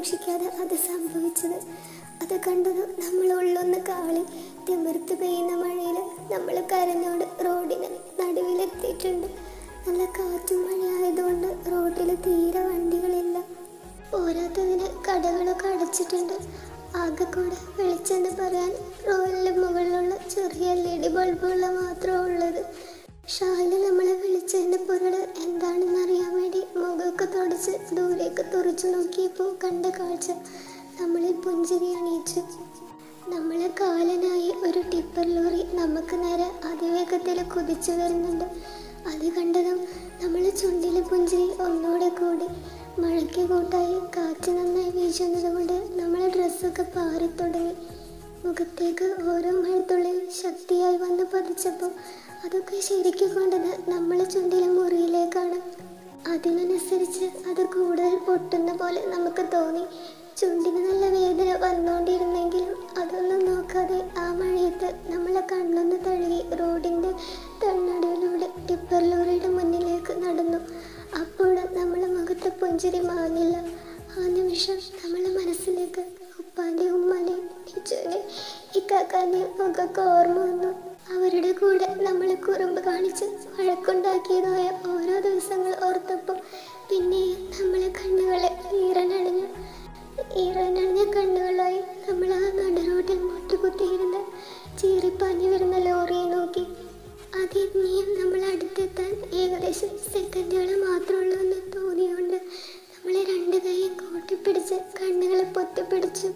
പ്രതീക്ഷിക്കാതെ അത് സംഭവിച്ചത് അത് കണ്ടത് നമ്മൾ ഉള്ളൊന്ന് കാളി തിമിർത്ത് പെയ്യുന്ന മഴയിൽ നമ്മൾ കരഞ്ഞോട് റോഡിന് നടുവിലെത്തിയിട്ടുണ്ട് നല്ല കാറ്റും മഴയായതുകൊണ്ട് റോഡിൽ തീരെ വണ്ടികളില്ല പോരാത്തതിന് കടകളൊക്കെ അടച്ചിട്ടുണ്ട് ആകെ കൂടെ വെളിച്ചെന്ന് പറയാൻ റോഡിൻ്റെ മുകളിലുള്ള ചെറിയ എൽ ഇ ഡി ബൾബുകൾ മാത്രമേ ഉള്ളത് ഷാഹിന് നമ്മളെ വിളിച്ചതിൻ്റെ പൊരുള് എന്താണെന്ന് അറിയാൻ വേണ്ടി മുഖമൊക്കെ തുടച്ച് ദൂരേക്ക് തുറച്ചു നോക്കിയപ്പോൾ കണ്ട കാഴ്ച നമ്മളിൽ പുഞ്ചിരി അണിയിച്ചു നമ്മളെ കാലനായി ഒരു ടിപ്പർ ലോറി നമുക്ക് നേരെ അതിവേഗത്തിൽ കുതിച്ചു വരുന്നുണ്ട് അത് കണ്ടതും നമ്മളെ ചുണ്ടിലെ പുഞ്ചിരി ഒന്നുകൂടെ കൂടി മഴയ്ക്ക് കൂട്ടായി കാറ്റ് നന്നായി വീശുന്നത് കൊണ്ട് നമ്മളെ ഡ്രസ്സൊക്കെ പാറി തുടങ്ങി മുഖത്തേക്ക് ഓരോ മഴത്തുള്ളി ശക്തിയായി വന്ന് പതിച്ചപ്പോൾ അതൊക്കെ ശരിക്കും കൊണ്ടത് നമ്മളെ ചുണ്ടിലെ മുറിയിലേക്കാണ് അതിനനുസരിച്ച് അത് കൂടുതൽ പൊട്ടുന്ന പോലെ നമുക്ക് തോന്നി ചുണ്ടിന് നല്ല വേദന വന്നുകൊണ്ടിരുന്നെങ്കിലും അതൊന്നും നോക്കാതെ ആ മഴയത്ത് നമ്മളെ കണ്ണൊന്ന് തഴുകി റോഡിൻ്റെ തണ്ണടിയിലൂടെ ടിപ്പർ ലോറിയുടെ മുന്നിലേക്ക് നടന്നു അപ്പോഴും നമ്മളെ മുഖത്തെ പുഞ്ചിരി മാഞ്ഞില്ല ആ നിമിഷം നമ്മളെ മനസ്സിലേക്ക് ഉപ്പാൻ്റെ ഉമ്മാൻ്റെയും ടീച്ചറിനെ ഇക്കാക്കാൻ്റെയും മുഖമൊക്കെ ഓർമ്മ വന്നു അവരുടെ കൂടെ നമ്മളെ കുറുമ്പ് കാണിച്ച് വഴക്കുണ്ടാക്കിയതായ ഓരോ ദിവസങ്ങൾ ഓർത്തപ്പോൾ പിന്നെയും നമ്മളെ കണ്ണുകളെ ഈറനണിഞ്ഞു ഈറനണിഞ്ഞ കണ്ണുകളായി നമ്മൾ ആ നടുറോട്ടിൽ മുട്ടുകുത്തിയിരുന്ന് ചീറിപ്പാഞ്ഞു വരുന്ന ലോറിയെ നോക്കി അതിനെയും നമ്മൾ അടുത്തെത്താൻ ഏകദേശം സെക്കൻഡുകൾ മാത്രമുള്ളൂ എന്ന് തോന്നിയുകൊണ്ട് നമ്മളെ രണ്ട് കൈയും കൂട്ടിപ്പിടിച്ച് കണ്ണുകളെ പൊത്തിപ്പിടിച്ചു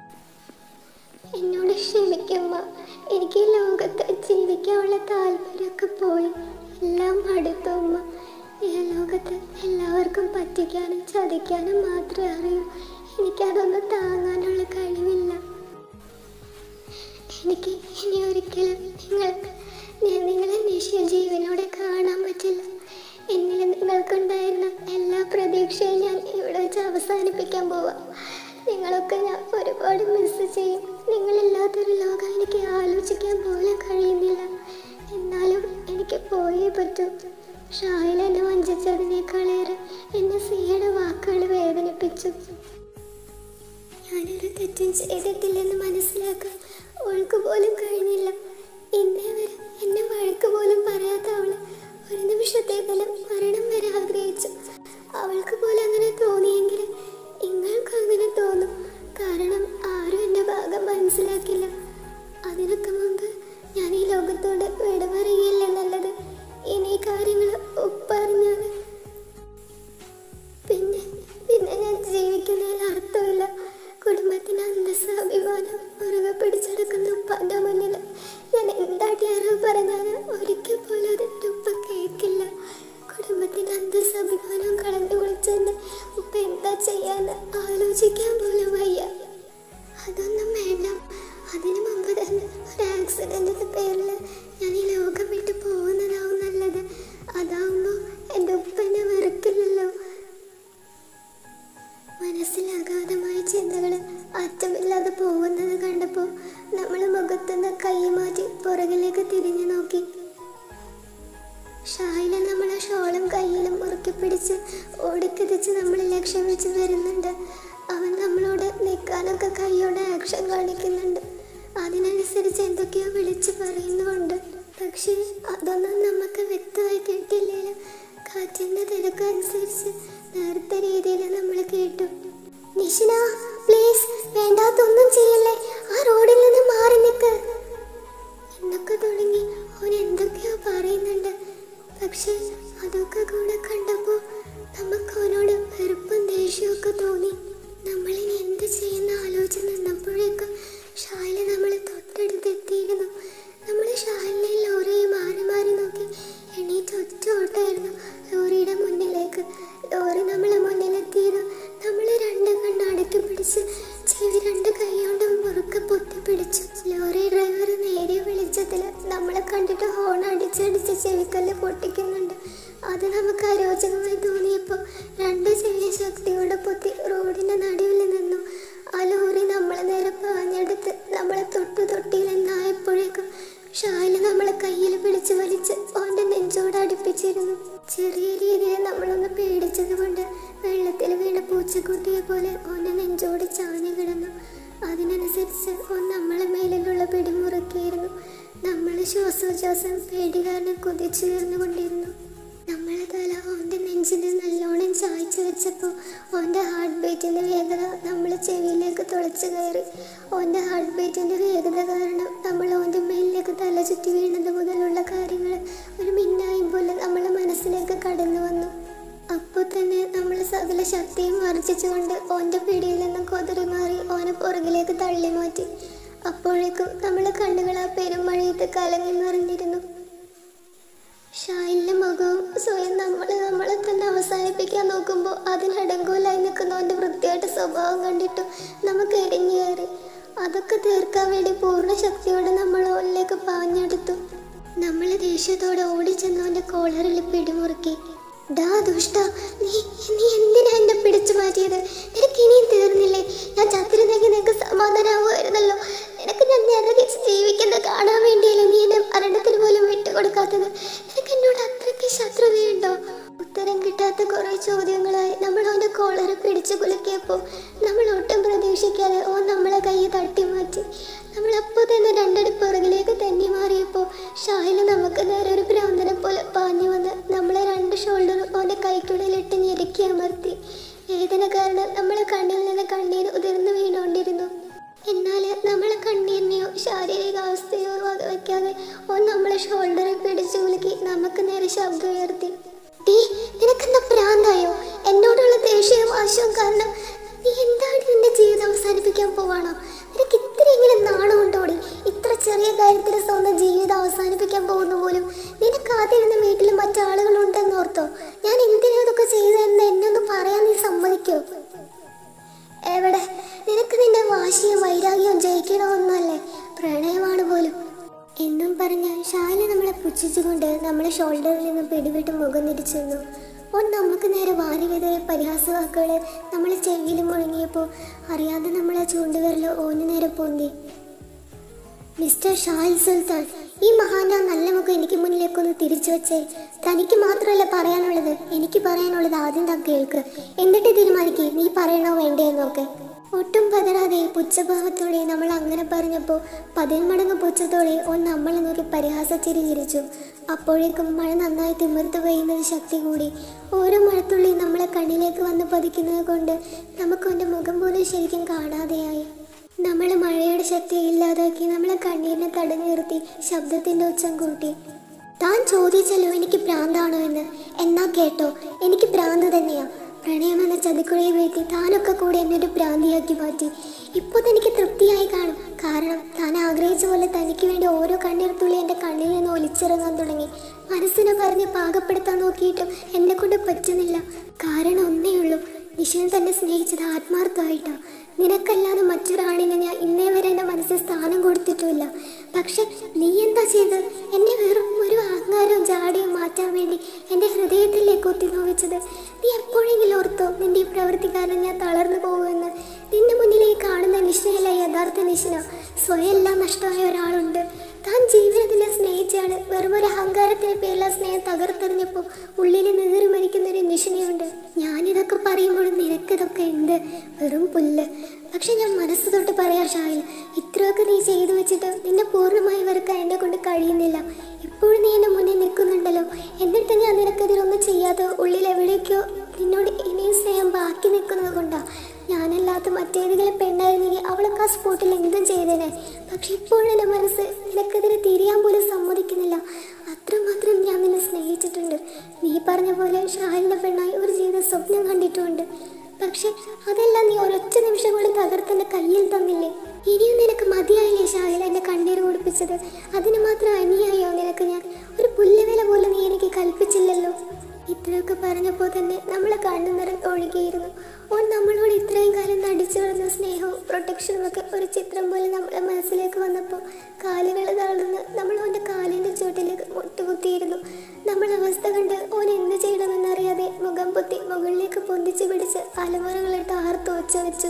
എന്നോട് ക്ഷമിക്കുമ്മ എനിക്ക് ഈ ലോകത്ത് ജീവിക്കാനുള്ള താല്പര്യമൊക്കെ പോയി എല്ലാം അടുത്തു ഉമ്മ ഈ ലോകത്ത് എല്ലാവർക്കും പറ്റിക്കാനും ചതിക്കാനും മാത്രമേ അറിയൂ എനിക്കതൊന്നും താങ്ങാനുള്ള കഴിവില്ല എനിക്ക് ഇനി ഒരിക്കലും നിങ്ങൾക്ക് ഞാൻ നിങ്ങളെ നിശ്ചയ ജീവനോടെ കാണാൻ പറ്റില്ല എന്നിൽ നിങ്ങൾക്കുണ്ടായിരുന്ന എല്ലാ പ്രതീക്ഷയും ഞാൻ ഇവിടെ വെച്ച് അവസാനിപ്പിക്കാൻ പോവാം നിങ്ങളൊക്കെ ഞാൻ ഒരുപാട് മിസ് ചെയ്യും നിങ്ങളില്ലാത്തൊരു ലോകം എനിക്ക് ആലോചിക്കാൻ പോലും കഴിയുന്നില്ല എന്നാലും എനിക്ക് പോയേ പറ്റൂ ഷായിൽ എന്നെ വഞ്ചിച്ചതിനേക്കാളേറെ എന്നെ സിയുടെ വാക്കുകൾ വേദനിപ്പിച്ചു ഞാനൊരു തെറ്റും ചെയ്തിട്ടില്ലെന്ന് മനസ്സിലാക്കാൻ അവൾക്ക് പോലും കഴിഞ്ഞില്ല ഇന്നേ വരെ എന്നെ വഴക്ക് പോലും പറയാത്ത അവള് ഒരു നിമിഷത്തേക്കെല്ലാം മരണം വരെ ആഗ്രഹിച്ചു അവൾക്ക് പോലും അങ്ങനെ തോന്നിയെങ്കിൽ നിങ്ങൾക്ക് അങ്ങനെ തോന്നും കാരണം ആരും എൻ്റെ ഭാഗം മനസ്സിലാക്കില്ല അതിനൊക്കെ മുമ്പ് ഞാൻ ഈ ലോകത്തോട് വിട പറയുകയല്ലേ നല്ലത് ഇനി ഈ കാര്യങ്ങൾ ഒപ്പറിഞ്ഞാൽ പിന്നെ പിന്നെ ഞാൻ ജീവിക്കുന്നതിൽ അർത്ഥമില്ല കുടുംബത്തിന് അന്തസ് അഭിമാനം മുറുകെ പിടിച്ചെടുക്കുന്ന ഉപ്പാൻ്റെ മുന്നിൽ ഞാൻ എന്താട്ടി അറിവ് പറഞ്ഞാലും ഒരിക്കൽ പോലും അതിൻ്റെ ഉപ്പ കേൾക്കില്ല കുടുംബത്തിന് അന്തസ് അഭിമാനവും കളഞ്ഞു കുളിച്ചെന്ന് ഉപ്പ എന്താ ചെയ്യാന്ന് ആലോചിക്കാൻ പോലും വയ്യ അതൊന്നും വേണ്ട അതിനു മുമ്പ് തന്നെ ഒരു ആക്സിഡൻറ്റിൻ്റെ പേരിൽ ഞാൻ ഈ ലോകം വിട്ട് പോകുന്നതാവും നല്ലത് അതാവുമ്പോൾ എൻ്റെ ഉപ്പ എന്നെ വെറുക്കില്ലല്ലോ മനസ്സിൽ അഗാധമായ ചിന്തകൾ അറ്റമില്ലാതെ പോകുന്നത് കണ്ടപ്പോൾ നമ്മൾ മുഖത്തുനിന്ന് കൈ മാറ്റി പുറകിലേക്ക് തിരിഞ്ഞു നോക്കി ഷായില നമ്മളെ ഷോളും കയ്യിലും മുറുക്കി പിടിച്ച് ഓടിക്കുതിച്ച് നമ്മൾ ലക്ഷ്യം വെച്ച് വരുന്നുണ്ട് അവൻ നമ്മളോട് നിൽക്കാനൊക്കെ കൈയോടെ ആക്ഷൻ കാണിക്കുന്നുണ്ട് അതിനനുസരിച്ച് എന്തൊക്കെയോ വിളിച്ചു പറയുന്നുമുണ്ട് പക്ഷേ അതൊന്നും നമുക്ക് വ്യക്തമായി കേട്ടില്ലല്ലോ കാറ്റിൻ്റെ തിരക്കനുസരിച്ച് നേരത്തെ രീതിയിൽ നമ്മൾ കേട്ടു നിഷിന പ്ലീസ് വേണ്ടാത്തൊന്നും ചെയ്യല്ലേ ആ റോഡിൽ നിന്ന് മാറി നിൽക്ക് എന്നൊക്കെ തുടങ്ങി അവൻ എന്തൊക്കെയോ പറയുന്നുണ്ട് പക്ഷെ അതൊക്കെ കൂടെ കണ്ടപ്പോൾ നമുക്ക് അവനോട് വെറുപ്പും ദേഷ്യമൊക്കെ തോന്നി നമ്മളിനി എന്ത് ചെയ്യുന്ന ആലോചിച്ച് നിന്നപ്പോഴേക്കും ഷായില് നമ്മളെ തൊട്ടടുത്ത് എത്തിയിരുന്നു നമ്മൾ ഷാലിനെ ലോറിയെ മാറി മാറി നോക്കി എണീറ്റ് ഒറ്റ ഓട്ടായിരുന്നു ലോറിയുടെ മുന്നിലേക്ക് ലോറി നമ്മളെ മുന്നിലെത്തിയത് നമ്മൾ രണ്ട് കണ്ണ് അടക്കി പിടിച്ച് ചെവി രണ്ട് കൈകൊണ്ട് മുറുക്കെ പൊത്തി പിടിച്ചു ലോറി ഡ്രൈവർ നേരിയ വെളിച്ചത്തിൽ നമ്മളെ കണ്ടിട്ട് ഹോൺ അടിച്ചടിച്ച് ചെവിക്കല്ല് പൊട്ടിക്കുന്നുണ്ട് അത് നമുക്ക് അരോചകമായി തോന്നിയപ്പോൾ രണ്ട് ചെവിയ ശക്തിയോടെ പൊത്തി റോഡിന്റെ നടുവിൽ നിന്നു ആ ലോറി നമ്മളെ നേരെ പാഞ്ഞെടുത്ത് നമ്മളെ തൊട്ടു തൊട്ടിയിലെന്നായപ്പോഴേക്കും ഷാല് നമ്മളെ കയ്യിൽ പിടിച്ച് വലിച്ച് ഓന്റെ നെഞ്ചോട് അടുപ്പിച്ചിരുന്നു ചെറിയ രീതിയിൽ നമ്മളൊന്ന് പേടിച്ചത് കൊണ്ട് വെള്ളത്തിൽ വീണ പൂച്ചക്കുട്ടിയെ പോലെ ഓന്റെ നെഞ്ചോട് നെഞ്ചോട് ചാഞ്ഞു കിടന്നു അതിനനുസരിച്ച് ഓൻ നമ്മളെ മേലിലുള്ള പിടിമുറുക്കിയിരുന്നു നമ്മൾ ശ്വാസോച്ഛ്വാസം പേടി കാരണം കുതിച്ചുയർന്നുകൊണ്ടിരുന്നു നമ്മളെ തല ഓൻ്റെ നെഞ്ചിൽ നല്ലോണം ചായച്ചു വെച്ചപ്പോൾ ഓൻ്റെ ഹാർട്ട് ബീറ്റിൻ്റെ വേഗത നമ്മൾ ചെവിയിലേക്ക് തുളച്ചു കയറി ഓൻ്റെ ഹാർട്ട് ബീറ്റിൻ്റെ വേഗത കാരണം നമ്മൾ ഓൻ്റെ മേലിലേക്ക് തല ചുറ്റി വീണത് മുതലുള്ള കാര്യങ്ങൾ ഒരു മിന്നായും പോലെ നമ്മളെ മനസ്സിലേക്ക് കടന്നു വന്നു അപ്പോൾ തന്നെ നമ്മൾ സകല ശക്തിയും വർജിച്ചുകൊണ്ട് ഓൻ്റെ പിടിയിൽ നിന്ന് കൊതറി മാറി ഓനെ പുറകിലേക്ക് തള്ളി മാറ്റി അപ്പോഴേക്കും നമ്മളെ കണ്ണുകൾ ആ പെരുമഴയത്ത് കലങ്ങി നിറഞ്ഞിരുന്നു ഷായിലിന്റെ മുഖവും സ്വയം നമ്മൾ നമ്മളെ തന്നെ അവസാനിപ്പിക്കാൻ നോക്കുമ്പോൾ അതിനടങ്കോലായി നിൽക്കുന്നവൻ്റെ വൃത്തിയായിട്ട് സ്വഭാവം കണ്ടിട്ടും നമുക്ക് എരിഞ്ഞു കയറി അതൊക്കെ തീർക്കാൻ വേണ്ടി പൂർണ്ണ ശക്തിയോടെ നമ്മൾ ഓളിലേക്ക് പാഞ്ഞെടുത്തു നമ്മൾ ദേഷ്യത്തോടെ ഓടിച്ചെന്നവൻ്റെ കോളറിൽ പിടിമുറുക്കി ഡാ ദുഷ്ട നീ നീ എന്തിനാ എന്നെ പിടിച്ചു മാറ്റിയത് നിനക്ക് ഇനിയും തീർന്നില്ലേ ഞാൻ ചത്തിരുന്നെങ്കിൽ നിനക്ക് സമാധാനമാവുമായിരുന്നല്ലോ നിനക്ക് ഞാൻ നിറകിച്ച് ജീവിക്കുന്നത് കാണാൻ വേണ്ടിയല്ലോ നീ എന്നെ മരണത്തിന് പോലും വിട്ടുകൊടുക്കാത്തത് നിനക്ക് എന്നോട് അത്രയ്ക്ക് ശത്രുതയുണ്ടോ ഉത്തരം കിട്ടാത്ത കുറെ ചോദ്യങ്ങളായി നമ്മൾ അവൻ്റെ കോളറ് പിടിച്ചു കുലുക്കിയപ്പോൾ നമ്മൾ ഒട്ടും പ്രതീക്ഷിക്കാതെ ഓൻ നമ്മളെ കൈ തട്ടി മാറ്റി നമ്മൾ അപ്പോൾ തന്നെ രണ്ടടി പുറകിലേക്ക് തന്നെ മാറിയപ്പോൾ ഷാഹില് നമുക്ക് നേരെ ഒരു ഭ്രാന്തനെ പോലെ പാഞ്ഞു വന്ന് നമ്മളെ രണ്ട് ഷോൾഡറും അവൻ്റെ കൈക്കുടലിട്ട് ഞെരുക്കി അമർത്തി വേദന കാരണം നമ്മളെ കണ്ണിൽ നിന്ന് കണ്ണീർ ഉതിർന്നു വീണുകൊണ്ടിരുന്നു എന്നാൽ നമ്മളെ കണ്ണീരിനെയോ ശാരീരിക അവസ്ഥയോ വകവയ്ക്കാതെ ഓൻ നമ്മളെ ഷോൾഡറിൽ പിടിച്ചു കുലുക്കി നമുക്ക് നേരെ ശബ്ദം ഉയർത്തി ടീ നിനക്കെന്താ പ്രാന്തായോ എന്നോടുള്ള ദേഷ്യവും വാശവും കാരണം നീ എന്താണ് നിന്റെ ജീവിതം അവസാനിപ്പിക്കാൻ പോവാണോ നിനക്ക് ഇത്രയെങ്കിലും നാണമുണ്ടോടി ഇത്ര ചെറിയ കാര്യത്തിൽ സ്വന്തം ജീവിതം അവസാനിപ്പിക്കാൻ പോകുന്ന പോലും നിനക്ക് ആദ്യം ഇരുന്ന വീട്ടിൽ മറ്റാളുകളുണ്ടെന്ന് ഓർത്തോ ഞാൻ എന്തിനാ ഇതൊക്കെ ചെയ്തതെന്ന് എന്നെ ഒന്ന് പറയാൻ നീ സമ്മതിക്കോ എവിടെ നിനക്ക് നിന്റെ വാശിയും വൈരാഗ്യവും ജയിക്കണമെന്നല്ലേ പ്രണയമാണ് പോലും എന്നും പറഞ്ഞ് ഷാല നമ്മളെ പുച്ഛിച്ചുകൊണ്ട് നമ്മളെ ഷോൾഡറിൽ നിന്ന് പിടിവിട്ട് മുഖം തിരിച്ചു നിന്നു ഓൻ നമുക്ക് നേരെ വാരി വിതറിയ പരിഹാസവാക്കുകൾ നമ്മളെ ചെവിയിൽ മുഴങ്ങിയപ്പോൾ അറിയാതെ നമ്മളെ ചൂണ്ടുവിരൽ ഓന് നേരെ പൊന്തി മിസ്റ്റർ ഷാഹിൽ സുൽത്താൻ ഈ മഹാന്റെ ആ നല്ല മുഖം എനിക്ക് മുന്നിലേക്കൊന്ന് തിരിച്ചു വെച്ചേ തനിക്ക് മാത്രമല്ല പറയാനുള്ളത് എനിക്ക് പറയാനുള്ളത് ആദ്യം താൻ കേൾക്ക് എന്നിട്ട് തീരുമാനിക്കേ നീ പറയണോ വേണ്ടേ എന്നൊക്കെ ഒട്ടും പതരാതെ പുച്ഛഭാവത്തോടെ നമ്മൾ അങ്ങനെ പറഞ്ഞപ്പോൾ പതിന്മടങ്ങ് പുച്ഛത്തോടെ ഓൻ നമ്മളെ നോക്കി പരിഹാസച്ചിരി ചിരിച്ചു അപ്പോഴേക്കും മഴ നന്നായി തിമിർത്ത് പെയ്യുന്നത് ശക്തി കൂടി ഓരോ മഴത്തുള്ളി നമ്മളെ കണ്ണിലേക്ക് വന്ന് പതിക്കുന്നത് കൊണ്ട് നമുക്ക് അവൻ്റെ മുഖം പോലും ശരിക്കും കാണാതെയായി നമ്മൾ മഴയുടെ ശക്തി ഇല്ലാതാക്കി നമ്മളെ കണ്ണീരിനെ തടഞ്ഞു നിർത്തി ശബ്ദത്തിന്റെ ഉച്ചം കൂട്ടി താൻ ചോദിച്ചല്ലോ എനിക്ക് ഭ്രാന്താണോ എന്ന് എന്നാ കേട്ടോ എനിക്ക് ഭ്രാന്ത് തന്നെയാ പ്രണയം എന്ന ചതിക്കുഴയെ വീഴ്ത്തി താനൊക്കെ കൂടി എന്നെ ഒരു ഭ്രാന്തിയാക്കി മാറ്റി ഇപ്പോൾ തനിക്ക് തൃപ്തിയായി കാണും കാരണം താൻ ആഗ്രഹിച്ച പോലെ തനിക്ക് വേണ്ടി ഓരോ കണ്ണീർ തുള്ളി എൻ്റെ കണ്ണിൽ നിന്ന് ഒലിച്ചിറങ്ങാൻ തുടങ്ങി മനസ്സിനെ പറഞ്ഞ് പാകപ്പെടുത്താൻ നോക്കിയിട്ടും എന്നെ കൊണ്ട് പറ്റുന്നില്ല കാരണം ഒന്നേ ഉള്ളൂ നിഷിനെ തന്നെ സ്നേഹിച്ചത് ആത്മാർത്ഥമായിട്ടാണ് നിനക്കല്ലാതെ മറ്റൊരാളിനെ ഞാൻ ഇന്നേ വരെ എൻ്റെ മനസ്സിൽ സ്ഥാനം കൊടുത്തിട്ടുമില്ല പക്ഷെ നീ എന്താ ചെയ്തത് എന്നെ വെറും ഒരു അഹങ്കാരവും ജാടിയും മാറ്റാൻ വേണ്ടി എൻ്റെ ഹൃദയത്തിലേക്ക് കുത്തി നോവിച്ചത് നീ എപ്പോഴെങ്കിലും ഓർത്തോ നിന്റെ ഈ പ്രവൃത്തി കാരണം ഞാൻ തളർന്നു പോകുമെന്ന് നിന്റെ മുന്നിലേക്ക് കാണുന്ന നിഷ്ണയല്ല യഥാർത്ഥ നിഷ്ണ സ്വയം എല്ലാം നഷ്ടമായ ഒരാളുണ്ട് താൻ ജീവിതത്തിൽ സ്നേഹിച്ചാണ് വെറും ഒരു അഹങ്കാരത്തിന് പേരിൽ ആ സ്നേഹം തകർത്തെറിഞ്ഞപ്പോൾ ഉള്ളിൽ നീറി മരിക്കുന്ന ഒരു നിഷിനയുണ്ട് ഞാനിതൊക്കെ പറയുമ്പോഴും നിനക്കിതൊക്കെ എന്ത് വെറും പുല്ല് പക്ഷെ ഞാൻ മനസ്സ് തൊട്ട് പറയാം ഷാഹിൽ ഇത്രയൊക്കെ നീ ചെയ്തു വെച്ചിട്ട് നിന്നെ പൂർണ്ണമായി വെറുക്കാൻ എന്നെ കൊണ്ട് കഴിയുന്നില്ല ഇപ്പോഴും നീ എൻ്റെ മുന്നിൽ നിൽക്കുന്നുണ്ടല്ലോ എന്നിട്ട് ഞാൻ നിനക്കതിലൊന്നും ചെയ്യാതെ ഉള്ളിൽ എവിടേക്കോ നിന്നോട് ഇനിയും സ്നേഹം ബാക്കി നിൽക്കുന്നത് കൊണ്ടാണ് ഞാനല്ലാത്ത മറ്റേതെങ്കിലും പെണ്ണായിരുന്നെങ്കിൽ അവൾക്ക് ആ സ്പോട്ടിൽ എന്തും ചെയ്തേനെ പക്ഷെ ഇപ്പോഴും എൻ്റെ മനസ്സ് നിനക്കെതിരെ തിരിയാൻ പോലും സമ്മതിക്കുന്നില്ല അത്രമാത്രം ഞാൻ നിന്നെ സ്നേഹിച്ചിട്ടുണ്ട് നീ പറഞ്ഞ പോലെ ഷാഹിലിൻ്റെ പെണ്ണായി ഒരു ജീവിതം സ്വപ്നം കണ്ടിട്ടുമുണ്ട് പക്ഷെ അതെല്ലാം നീ ഒരൊറ്റ നിമിഷം കൊണ്ട് തകർത്തെൻ്റെ കയ്യിൽ തന്നില്ലേ ഇനിയും നിനക്ക് മതിയായില്ലേ ഷാഹിൽ എന്നെ കണ്ണീര് കുടിപ്പിച്ചത് അതിന് മാത്രം അനിയായോ നിനക്ക് ഞാൻ ഒരു പുല്ലുവില പോലും നീ എനിക്ക് കൽപ്പിച്ചില്ലല്ലോ ഇത്രയൊക്കെ പറഞ്ഞപ്പോൾ തന്നെ നമ്മളെ കണ്ണു നിറം ഒഴുകിയിരുന്നു ഓൻ നമ്മളോട് ഇത്രയും കാലം നടിച്ചു കിടന്ന സ്നേഹവും പ്രൊട്ടക്ഷനും ഒക്കെ ഒരു ചിത്രം പോലെ നമ്മളെ മനസ്സിലേക്ക് വന്നപ്പോൾ കാലുകൾ തളർന്ന് നമ്മൾ അവൻ്റെ കാലിൻ്റെ ചുവട്ടിലേക്ക് മുട്ടുകുത്തിയിരുന്നു നമ്മളെ അവസ്ഥ കണ്ട് ഓൻ എന്ത് ചെയ്യണമെന്നറിയാതെ മുഖം പൊത്തി മുകളിലേക്ക് പൊന്തിച്ച് പിടിച്ച് അലമുറകളിട്ട് ആർത്തു വെച്ച് വെച്ചു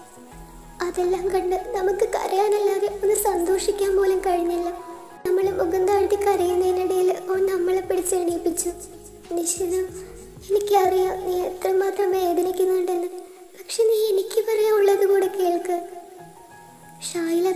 അതെല്ലാം കണ്ട് നമുക്ക് കരയാനല്ലാതെ ഒന്ന് സന്തോഷിക്കാൻ പോലും കഴിഞ്ഞില്ല നമ്മൾ മുഖം താഴ്ത്തി കരയുന്നതിനിടയിൽ ഓൻ നമ്മളെ പിടിച്ചെണീപ്പിച്ചു നിശ്ചിത എനിക്കറിയാം നീ എത്രമാത്രം വേദനിക്കുന്നുണ്ടെന്ന് പക്ഷെ നീ എനിക്ക് പറയാനുള്ളത്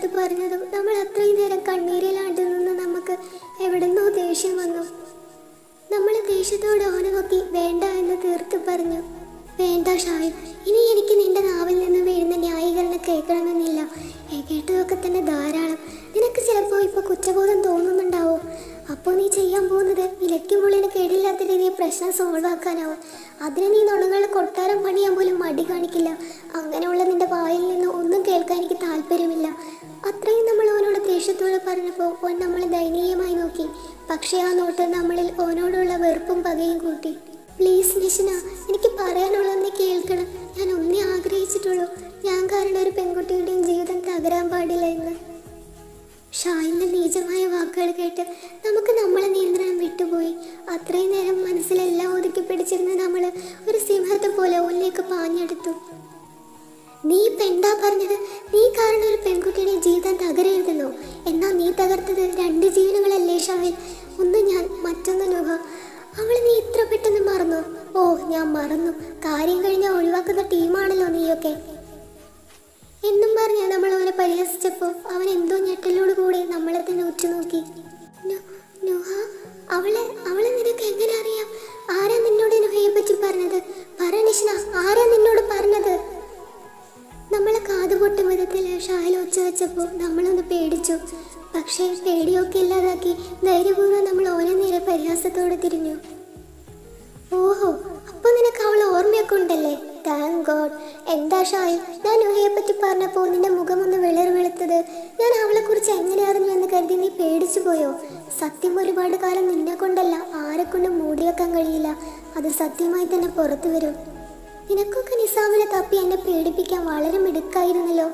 അത് പറഞ്ഞതും നമ്മൾ അത്രയും നേരം കണ്ണീരിലാണ്ട് നിന്ന് നമുക്ക് എവിടെന്നോ ദേഷ്യം വന്നു നമ്മൾ ദേഷ്യത്തോടെ ഓനെ നോക്കി വേണ്ട എന്ന് തീർത്ത് പറഞ്ഞു വേണ്ട ഷാഹിദ് ഇനി എനിക്ക് നിന്റെ നാവിൽ നിന്ന് വീഴുന്ന ന്യായീകരണം കേൾക്കണമെന്നില്ല ഏ, കേട്ടതൊക്കെ തന്നെ ധാരാളം നിനക്ക് ചിലപ്പോൾ ഇപ്പോൾ കുറ്റബോധം തോന്നുന്നുണ്ടാവും അപ്പോൾ നീ ചെയ്യാൻ പോകുന്നത് വിലയ്ക്ക് മുള്ളിന് കേടില്ലാത്ത രീതിയിൽ പ്രശ്നം സോൾവ് ആക്കാനാവും അതിന് നീ നുണങ്ങളുടെ കൊട്ടാരം പണിയാൻ പോലും മടി കാണിക്കില്ല അങ്ങനെയുള്ള നിന്റെ വായിൽ നിന്ന് ഒന്നും കേൾക്കാൻ എനിക്ക് താല്പര്യമില്ല അത്രയും നമ്മൾ ഓനോട് ദേഷ്യത്തോടെ പറഞ്ഞപ്പോൾ ഓൻ നമ്മളെ ദയനീയമായി നോക്കി പക്ഷേ ആ നോട്ട് നമ്മളിൽ ഓനോടുള്ള വെറുപ്പും പകയും കൂട്ടി പ്ലീസ് നിഷിന എനിക്ക് പറയാനുള്ളതെന്ന് കേൾക്കണം ഞാൻ ഒന്നേ ആഗ്രഹിച്ചിട്ടുള്ളൂ ഞാൻ കാരണം ഒരു പെൺകുട്ടിയുടെയും ജീവിതം തകരാൻ പാടില്ല എന്ന് ഷായിന്റെ നീചമായ വാക്കുകൾ കേട്ട് നമുക്ക് നമ്മളെ നിയന്ത്രണം വിട്ടുപോയി അത്രയും നേരം മനസ്സിലെല്ലാം ഒതുക്കി പിടിച്ചിരുന്ന നമ്മൾ ഒരു സിംഹത്തെ പോലെ ഒന്നിലേക്ക് പാഞ്ഞെടുത്തു നീ ഇപ്പൊ എന്താ പറഞ്ഞത് നീ കാരണം ഒരു പെൺകുട്ടിയുടെ ജീവിതം തകരരുതെന്നോ എന്നാ നീ തകർത്തത് രണ്ട് ജീവനുകളല്ലേ ഷാഹിൽ ഒന്ന് ഞാൻ മറ്റൊന്ന് നുഹ അവളെ നീ ഇത്ര പെട്ടെന്ന് മറന്നോ ഓ ഞാൻ മറന്നു കാര്യം കഴിഞ്ഞാൽ ഒഴിവാക്കുന്ന ടീമാണല്ലോ നീയൊക്കെ എന്നും പറഞ്ഞ് നമ്മൾ അവനെ പരിഹസിച്ചപ്പോൾ അവൻ എന്തോ ഞെട്ടലോട് കൂടി നമ്മളെ തന്നെ ഉറ്റുനോക്കി നു- നുഹ അവളെ അവളെ നിനക്ക് എങ്ങനെ അറിയാം ആരാ നിന്നോട് നുഹയെ പറ്റി പറഞ്ഞത് പറ നിഷ്ണ ആരാ നിന്നോട് പറഞ്ഞത് നമ്മളെ കാതുപൊട്ടും വിധത്തിൽ ഷാഹിൽ ഒച്ച വെച്ചപ്പോൾ നമ്മളൊന്ന് പേടിച്ചു പക്ഷേ പേടിയൊക്കെ ഇല്ലാതാക്കി ധൈര്യപൂർവ്വം നമ്മൾ ഓരോ നേരെ പരിഹാസത്തോടെ തിരിഞ്ഞു ഓഹോ അപ്പൊ നിനക്ക് അവൾ ഓർമ്മയൊക്കെ ഉണ്ടല്ലേ താങ്ക് ഗോഡ് എന്താ ഷായി ഞാൻ നുഹയെ പറ്റി പറഞ്ഞപ്പോൾ നിന്റെ മുഖം ഒന്ന് വിളർ വെളുത്തത് ഞാൻ അവളെ കുറിച്ച് എങ്ങനെ അറിഞ്ഞു എന്ന് കരുതി നീ പേടിച്ചു പോയോ സത്യം ഒരുപാട് കാലം നിന്നെ കൊണ്ടല്ല ആരെ കൊണ്ടും മൂടി വെക്കാൻ കഴിയില്ല അത് സത്യമായി തന്നെ പുറത്തു വരും നിനക്കൊക്കെ നിസാമിനെ തപ്പി എന്നെ പേടിപ്പിക്കാൻ വളരെ മിടുക്കായിരുന്നല്ലോ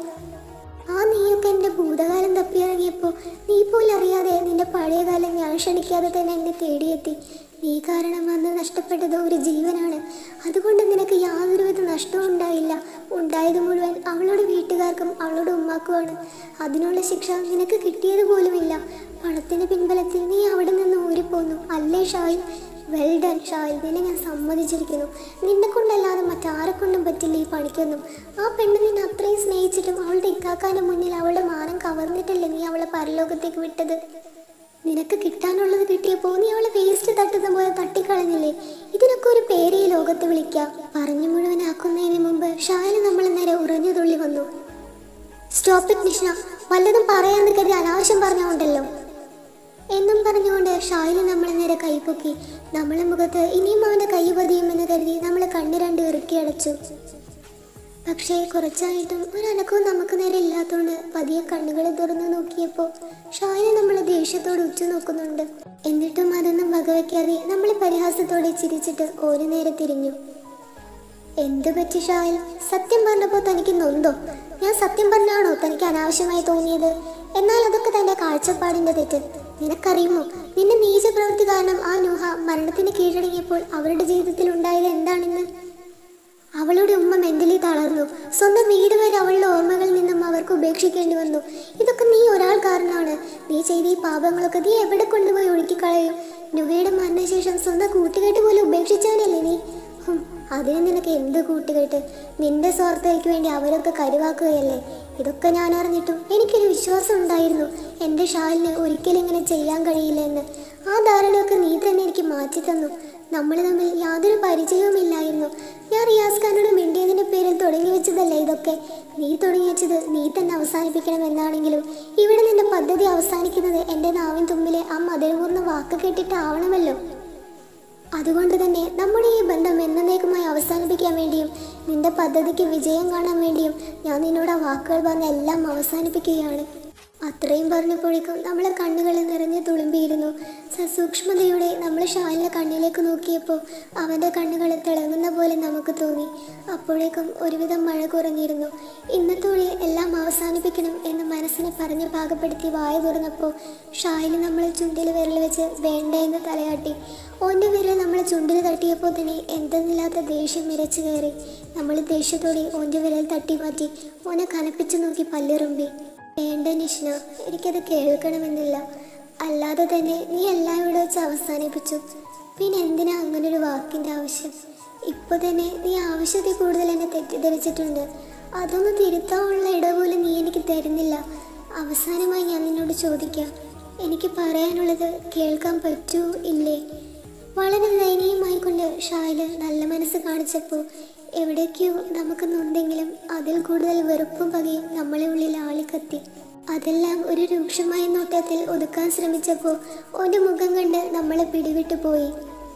ആ നീയൊക്കെ എൻ്റെ ഭൂതകാലം തപ്പിയിറങ്ങിയപ്പോൾ നീ പോലും അറിയാതെ നിന്റെ പഴയ കാലം ഞാൻ ക്ഷണിക്കാതെ തന്നെ എന്നെ തേടിയെത്തി നീ കാരണം അന്ന് നഷ്ടപ്പെട്ടത് ഒരു ജീവനാണ് അതുകൊണ്ട് നിനക്ക് യാതൊരുവിധ നഷ്ടവും ഉണ്ടായില്ല ഉണ്ടായത് മുഴുവൻ അവളുടെ വീട്ടുകാർക്കും അവളുടെ ഉമ്മാക്കുമാണ് അതിനുള്ള ശിക്ഷ നിനക്ക് കിട്ടിയത് പോലുമില്ല പണത്തിന്റെ പിൻബലത്തിൽ നീ അവിടെ നിന്ന് ഊരിപ്പോന്നു അല്ലേ ഷായി വെൽ ഡൺ ഷായി നിന്നെ ഞാൻ സമ്മതിച്ചിരിക്കുന്നു നിന്നെ കൊണ്ടല്ലാതെ മറ്റാരെ കൊണ്ടും പറ്റില്ല ഈ പണിക്കൊന്നും ആ പെണ്ണ് നിന്നെ അത്രയും സ്നേഹിച്ചിട്ടും അവളുടെ ഇക്കാക്കാന്റെ മുന്നിൽ അവളുടെ മാനം കവർന്നിട്ടല്ലേ നീ അവളെ പരലോകത്തേക്ക് വിട്ടത് നിനക്ക് കിട്ടാനുള്ളത് കിട്ടിയപ്പോൾ നീ അവളെ വേസ്റ്റ് തട്ടുന്ന പോലെ തട്ടിക്കളഞ്ഞില്ലേ ഇതിനൊക്കെ ഒരു പേര് ഈ ലോകത്ത് വിളിക്കാം പറഞ്ഞു മുഴുവനാക്കുന്നതിന് മുമ്പ് ഷായന് നമ്മൾ നേരെ ഉറഞ്ഞു തുള്ളി വന്നു സ്റ്റോപ്പ് ഇറ്റ് നിഷ്ണ വല്ലതും പറയാന്ന് കരുതി അനാവശ്യം പറഞ്ഞുകൊണ്ടല്ലോ എന്നും പറഞ്ഞുകൊണ്ട് ഷായില് നമ്മളെ നേരെ കൈപ്പൊക്കി നമ്മളെ മുഖത്ത് ഇനിയും അവന്റെ കൈ പതിയുമെന്ന് കരുതി നമ്മൾ കണ്ണ് രണ്ട് ഇറുക്കി അടച്ചു പക്ഷേ കുറച്ചായിട്ടും ഒരു അനക്കവും നമുക്ക് നേരെ ഇല്ലാത്തതുകൊണ്ട് പതിയെ കണ്ണുകൾ തുറന്നു നോക്കിയപ്പോൾ ഷായിനെ നമ്മളെ ദേഷ്യത്തോടെ ഉച്ചു നോക്കുന്നുണ്ട് എന്നിട്ടും അതൊന്നും വകവയ്ക്കാതെ നമ്മളെ പരിഹാസത്തോടെ ചിരിച്ചിട്ട് ഒരു നേരെ തിരിഞ്ഞു എന്ത് പറ്റി ഷായൽ സത്യം പറഞ്ഞപ്പോൾ തനിക്ക് നൊന്തോ ഞാൻ സത്യം പറഞ്ഞാണോ തനിക്ക് അനാവശ്യമായി തോന്നിയത് എന്നാൽ അതൊക്കെ തന്റെ കാഴ്ചപ്പാടിന്റെ തെറ്റ് നിനക്കറിയുമോ നിന്റെ നീച പ്രവൃത്തി കാരണം ആ നൂഹ മരണത്തിന് കീഴടങ്ങിയപ്പോൾ അവരുടെ ജീവിതത്തിൽ ഉണ്ടായത് എന്താണെന്ന് അവളുടെ ഉമ്മ മെന്റലി തളർന്നു സ്വന്തം വീട് വരെ അവളുടെ ഓർമ്മകളിൽ നിന്നും അവർക്ക് ഉപേക്ഷിക്കേണ്ടി വന്നു ഇതൊക്കെ നീ ഒരാൾ കാരണമാണ് നീ ചെയ്ത ഈ പാപങ്ങളൊക്കെ നീ എവിടെ കൊണ്ടുപോയി ഒഴുക്കിക്കളയും നുവയുടെ മരണശേഷം സ്വന്തം കൂട്ടുകെട്ട് പോലും ഉപേക്ഷിച്ചവനല്ലേ നീ ഹും, അതിന് നിനക്ക് എന്ത് കൂട്ടുകെട്ട് നിന്റെ സ്വാർത്ഥതയ്ക്ക് വേണ്ടി അവരൊക്കെ കരുവാക്കുകയല്ലേ ഇതൊക്കെ ഞാൻ അറിഞ്ഞിട്ടും എനിക്കൊരു വിശ്വാസം ഉണ്ടായിരുന്നു എൻ്റെ ഷാലിന് ഒരിക്കലും ഇങ്ങനെ ചെയ്യാൻ കഴിയില്ല എന്ന് ആ ധാരണയൊക്കെ നീ തന്നെ എനിക്ക് മാറ്റി തന്നു നമ്മൾ തമ്മിൽ യാതൊരു പരിചയവുമില്ലായിരുന്നു ഞാൻ റിയാസ് ഖാനോട് മിണ്ടിയതിന്റെ പേരിൽ തുടങ്ങി വെച്ചതല്ലേ ഇതൊക്കെ നീ തുടങ്ങി വെച്ചത് നീ തന്നെ അവസാനിപ്പിക്കണം എന്നാണെങ്കിലും ഇവിടെ നിന്റെ പദ്ധതി അവസാനിക്കുന്നത് എൻ്റെ നാവിൻ തുമ്പിലെ ആ മധുരപൂർണ്ണ വാക്ക് കേട്ടിട്ടാവണമല്ലോ അതുകൊണ്ട് തന്നെ നമ്മുടെ ഈ ബന്ധം എന്നേക്കുമായി അവസാനിപ്പിക്കാൻ വേണ്ടിയും നിന്റെ പദ്ധതിക്ക് വിജയം കാണാൻ വേണ്ടിയും ഞാൻ നിന്നോട് ആ വാക്കുകൾ പറഞ്ഞ എല്ലാം അവസാനിപ്പിക്കുകയാണ് അത്രയും പറഞ്ഞപ്പോഴേക്കും നമ്മളെ കണ്ണുകളിൽ നിറഞ്ഞു തുളുമ്പിയിരുന്നു സസൂക്ഷ്മതയോടെ നമ്മൾ ഷാലിൻ്റെ കണ്ണിലേക്ക് നോക്കിയപ്പോൾ അവൻ്റെ കണ്ണുകൾ തിളങ്ങുന്ന പോലെ നമുക്ക് തോന്നി അപ്പോഴേക്കും ഒരുവിധം മഴ കുറഞ്ഞിരുന്നു ഇന്നത്തോടെ എല്ലാം അവസാനിപ്പിക്കണം എന്ന് മനസ്സിനെ പറഞ്ഞ് പാകപ്പെടുത്തി വായ തുറന്നപ്പോൾ ഷാഹിൽ നമ്മളെ ചുണ്ടിൽ വിരൽ വെച്ച് വേണ്ട എന്ന് തലയാട്ടി ഓൻ്റെ വിരൽ നമ്മളെ ചുണ്ടിൽ തട്ടിയപ്പോൾ തന്നെ എന്തെന്നില്ലാത്ത ദേഷ്യം മിരച്ചു കയറി നമ്മൾ ദേഷ്യത്തോടെ ഓൻ്റെ വിരൽ തട്ടി മാറ്റി ഓനെ കനപ്പിച്ചു നോക്കി പല്ലിറുമ്പി വേണ്ട നിഷ്ണ എനിക്കത് കേൾക്കണമെന്നില്ല അല്ലാതെ തന്നെ നീ എല്ലാം ഇവിടെ വെച്ച് അവസാനിപ്പിച്ചു പിന്നെ എന്തിനാ അങ്ങനെ ഒരു വാക്കിൻ്റെ ആവശ്യം ഇപ്പൊ തന്നെ നീ ആവശ്യത്തിൽ കൂടുതൽ എന്നെ തെറ്റിദ്ധരിച്ചിട്ടുണ്ട് അതൊന്ന് തിരുത്താനുള്ള ഇട പോലും നീ എനിക്ക് തരുന്നില്ല അവസാനമായി ഞാൻ നിന്നോട് ചോദിക്കാം എനിക്ക് പറയാനുള്ളത് കേൾക്കാൻ പറ്റൂ ഇല്ലേ വളരെ ദയനീയമായി കൊണ്ട് ഷായില് നല്ല മനസ്സ് കാണിച്ചപ്പോൾ എവിടേക്കോ നമുക്ക് നൊന്തെങ്കിലും അതിൽ കൂടുതൽ വെറുപ്പും പകയും നമ്മളെ ഉള്ളിൽ ആളിക്കത്തി അതെല്ലാം ഒരു രൂക്ഷമായ നോട്ടത്തിൽ ഒതുക്കാൻ ശ്രമിച്ചപ്പോൾ ഓൻ്റെ മുഖം കണ്ട് നമ്മളെ പിടിവിട്ടു പോയി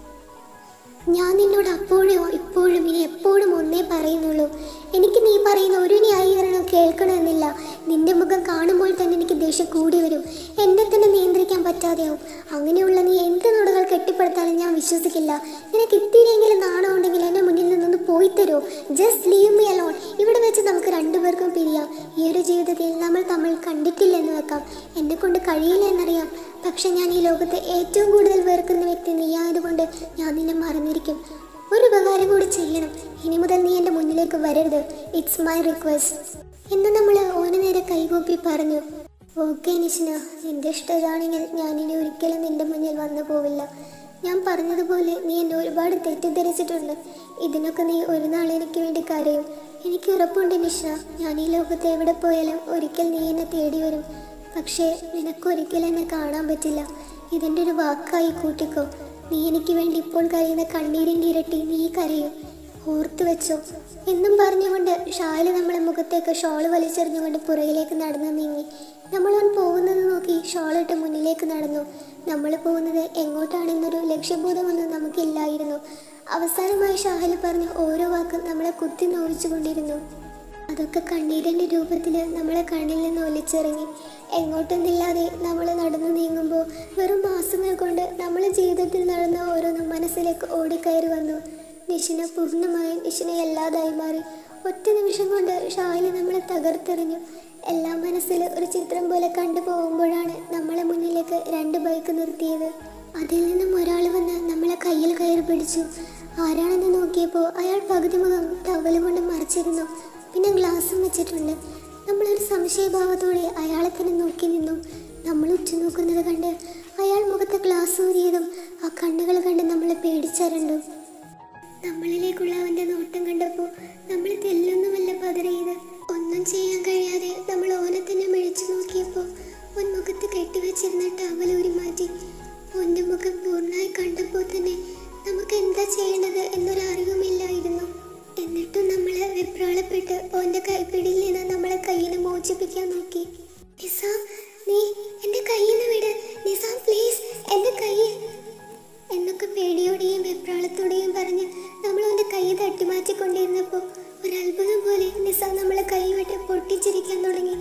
ഞാൻ നിന്നോട് അപ്പോഴും ഇപ്പോഴും ഇനി എപ്പോഴും ഒന്നേ പറയുന്നുള്ളൂ എനിക്ക് നീ പറയുന്ന ഒരു ന്യായീകരണം കേൾക്കണമെന്നില്ല നിന്റെ മുഖം കാണുമ്പോൾ തന്നെ എനിക്ക് ദേഷ്യം കൂടി വരും എന്നെ തന്നെ നിയന്ത്രിക്കാൻ പറ്റാതെയാവും അങ്ങനെയുള്ള നീ എന്ത് നുടകൾ കെട്ടിപ്പടുത്താലും ഞാൻ വിശ്വസിക്കില്ല നിനക്ക് ഇത്തിരിയെങ്കിലും നാണം ഉണ്ടെങ്കിൽ എന്നെ മുന്നിൽ നിന്നൊന്ന് പോയി തരുമോ ജസ്റ്റ് ലീവ് മീ അലോൺ ഇവിടെ വെച്ച് നമുക്ക് രണ്ടുപേർക്കും പിരിയാം ഈ ഒരു ജീവിതത്തിൽ നമ്മൾ തമ്മിൽ കണ്ടിട്ടില്ലെന്ന് വെക്കാം എന്നെ കൊണ്ട് കഴിയില്ല എന്നറിയാം പക്ഷെ ഞാൻ ഈ ലോകത്തെ ഏറ്റവും കൂടുതൽ വെറുക്കുന്ന വ്യക്തി നീയായതുകൊണ്ട് ഞാൻ നിന്നെ മറന്നിരിക്കും ഒരു ഉപകാരം കൂടി ചെയ്യണം ഇനി മുതൽ നീ എൻ്റെ മുന്നിലേക്ക് വരരുത് ഇറ്റ്സ് മൈ റിക്വസ്റ്റ് എന്ന് നമ്മൾ ഓന് നേരെ കൈകൂപ്പി പറഞ്ഞു ഓക്കെ നിഷ്ന നിന്റെ ഇഷ്ടമാണെങ്കിൽ ഞാൻ ഇനി ഒരിക്കലും നിന്റെ മുന്നിൽ വന്നു പോവില്ല ഞാൻ പറഞ്ഞതുപോലെ നീ എന്നെ ഒരുപാട് തെറ്റിദ്ധരിച്ചിട്ടുണ്ട് ഇതിനൊക്കെ നീ ഒരു നാൾ എനിക്ക് വേണ്ടി കരയും എനിക്ക് ഉറപ്പുണ്ട് നിഷ്ന ഞാൻ ഈ ലോകത്ത് എവിടെ പോയാലും ഒരിക്കൽ നീ എന്നെ തേടി വരും പക്ഷേ നിനക്കൊരിക്കലും എന്നെ കാണാൻ പറ്റില്ല ഇതിൻ്റെ ഒരു വാക്കായി കൂട്ടിക്കോ നീ എനിക്ക് വേണ്ടി ഇപ്പോൾ കരയുന്ന കണ്ണീരിൻ്റെ ഇരട്ടി നീ കരയും ഓർത്തു വെച്ചോ എന്നും പറഞ്ഞുകൊണ്ട് ഷാല് നമ്മളെ മുഖത്തേക്ക് ഷോള് വലിച്ചെറിഞ്ഞുകൊണ്ട് പുറകിലേക്ക് നടന്നു നീങ്ങി നമ്മളവൻ പോകുന്നത് നോക്കി ഷോളിട്ട് മുന്നിലേക്ക് നടന്നു നമ്മൾ പോകുന്നത് എങ്ങോട്ടാണെന്നൊരു ലക്ഷ്യബോധമൊന്നും നമുക്കില്ലായിരുന്നു അവസാനമായി ഷാഹൽ പറഞ്ഞ ഓരോ വാക്കും നമ്മളെ കുത്തി നോവിച്ചുകൊണ്ടിരുന്നു അതൊക്കെ കണ്ണീരിൻ്റെ രൂപത്തിൽ നമ്മളെ കണ്ണിൽ നിന്ന് ഒലിച്ചിറങ്ങി എങ്ങോട്ടൊന്നില്ലാതെ നമ്മൾ നടന്നു നീങ്ങുമ്പോൾ വെറും മാസങ്ങൾ കൊണ്ട് നമ്മളെ ജീവിതത്തിൽ നടന്ന ഓരോന്നും മനസ്സിലേക്ക് ഓടിക്കയറി വന്നു നിഷിന പൂർണ്ണമായും നിഷിനെ എല്ലാതായി മാറി ഒറ്റ നിമിഷം കൊണ്ട് ഷാഹിൽ നമ്മളെ തകർത്തെറിഞ്ഞു എല്ലാം മനസ്സിൽ ഒരു ചിത്രം പോലെ കണ്ടു പോകുമ്പോഴാണ് നമ്മളെ മുന്നിലേക്ക് രണ്ട് ബൈക്ക് നിർത്തിയത് അതിൽ നിന്നും ഒരാൾ വന്ന് നമ്മളെ കയ്യിൽ കയറി പിടിച്ചു ആരാണെന്ന് നോക്കിയപ്പോൾ അയാൾ പകുതി മുഖം ടവല് കൊണ്ട് മറിച്ചിരുന്നു പിന്നെ ഗ്ലാസും വെച്ചിട്ടുണ്ട് നമ്മളൊരു സംശയഭാവത്തോടെ അയാളെ തന്നെ നോക്കി നിന്നു നമ്മൾ ഉറ്റുനോക്കുന്നത് കണ്ട് അയാൾ മുഖത്തെ ഗ്ലാസ് ഊരിയതും ആ കണ്ണുകൾ കണ്ട് നമ്മളെ പേടിച്ചരണ്ടു നമ്മളിലേക്കുള്ള അവന്റെ നോട്ടം കണ്ടപ്പോൾ നമ്മൾ തെല്ലൊന്നുമല്ല പതറിയത് ഒന്നും ചെയ്യാൻ കഴിയാതെ നമ്മൾ ഓനെ തന്നെ മിഴിച്ചു നോക്കിയപ്പോൾ ഓൻ മുഖത്ത് കെട്ടിവെച്ചിരുന്ന ടവൽ ഊരി മാറ്റി ഓന്റെ മുഖം പൂർണ്ണമായി കണ്ടപ്പോൾ തന്നെ നമുക്ക് എന്താ ചെയ്യേണ്ടത് എന്നൊരു അറിവുമില്ലായിരുന്നു എന്നിട്ടും നമ്മൾ വെപ്രാളപ്പെട്ട് ഓന്റെ കൈപ്പിടിയിൽ നിന്ന് നമ്മളെ കയ്യിന് മോചിപ്പിക്കാൻ നോക്കി നിസാം നീ എന്റെ കയ്യിൽ നിന്ന് വിട് നിസാം പ്ലീസ് എന്റെ കൈ എന്നൊക്കെ പേടിയോടെയും വെപ്രാളത്തോടെയും പറഞ്ഞ് നമ്മൾ അവൻ്റെ കൈ തട്ടിമാറ്റിക്കൊണ്ടിരുന്നപ്പോൾ ഒരു അത്ഭുതം പോലെ നിസാം നമ്മളെ കൈ വിട്ട് പൊട്ടിച്ചിരിക്കാൻ തുടങ്ങി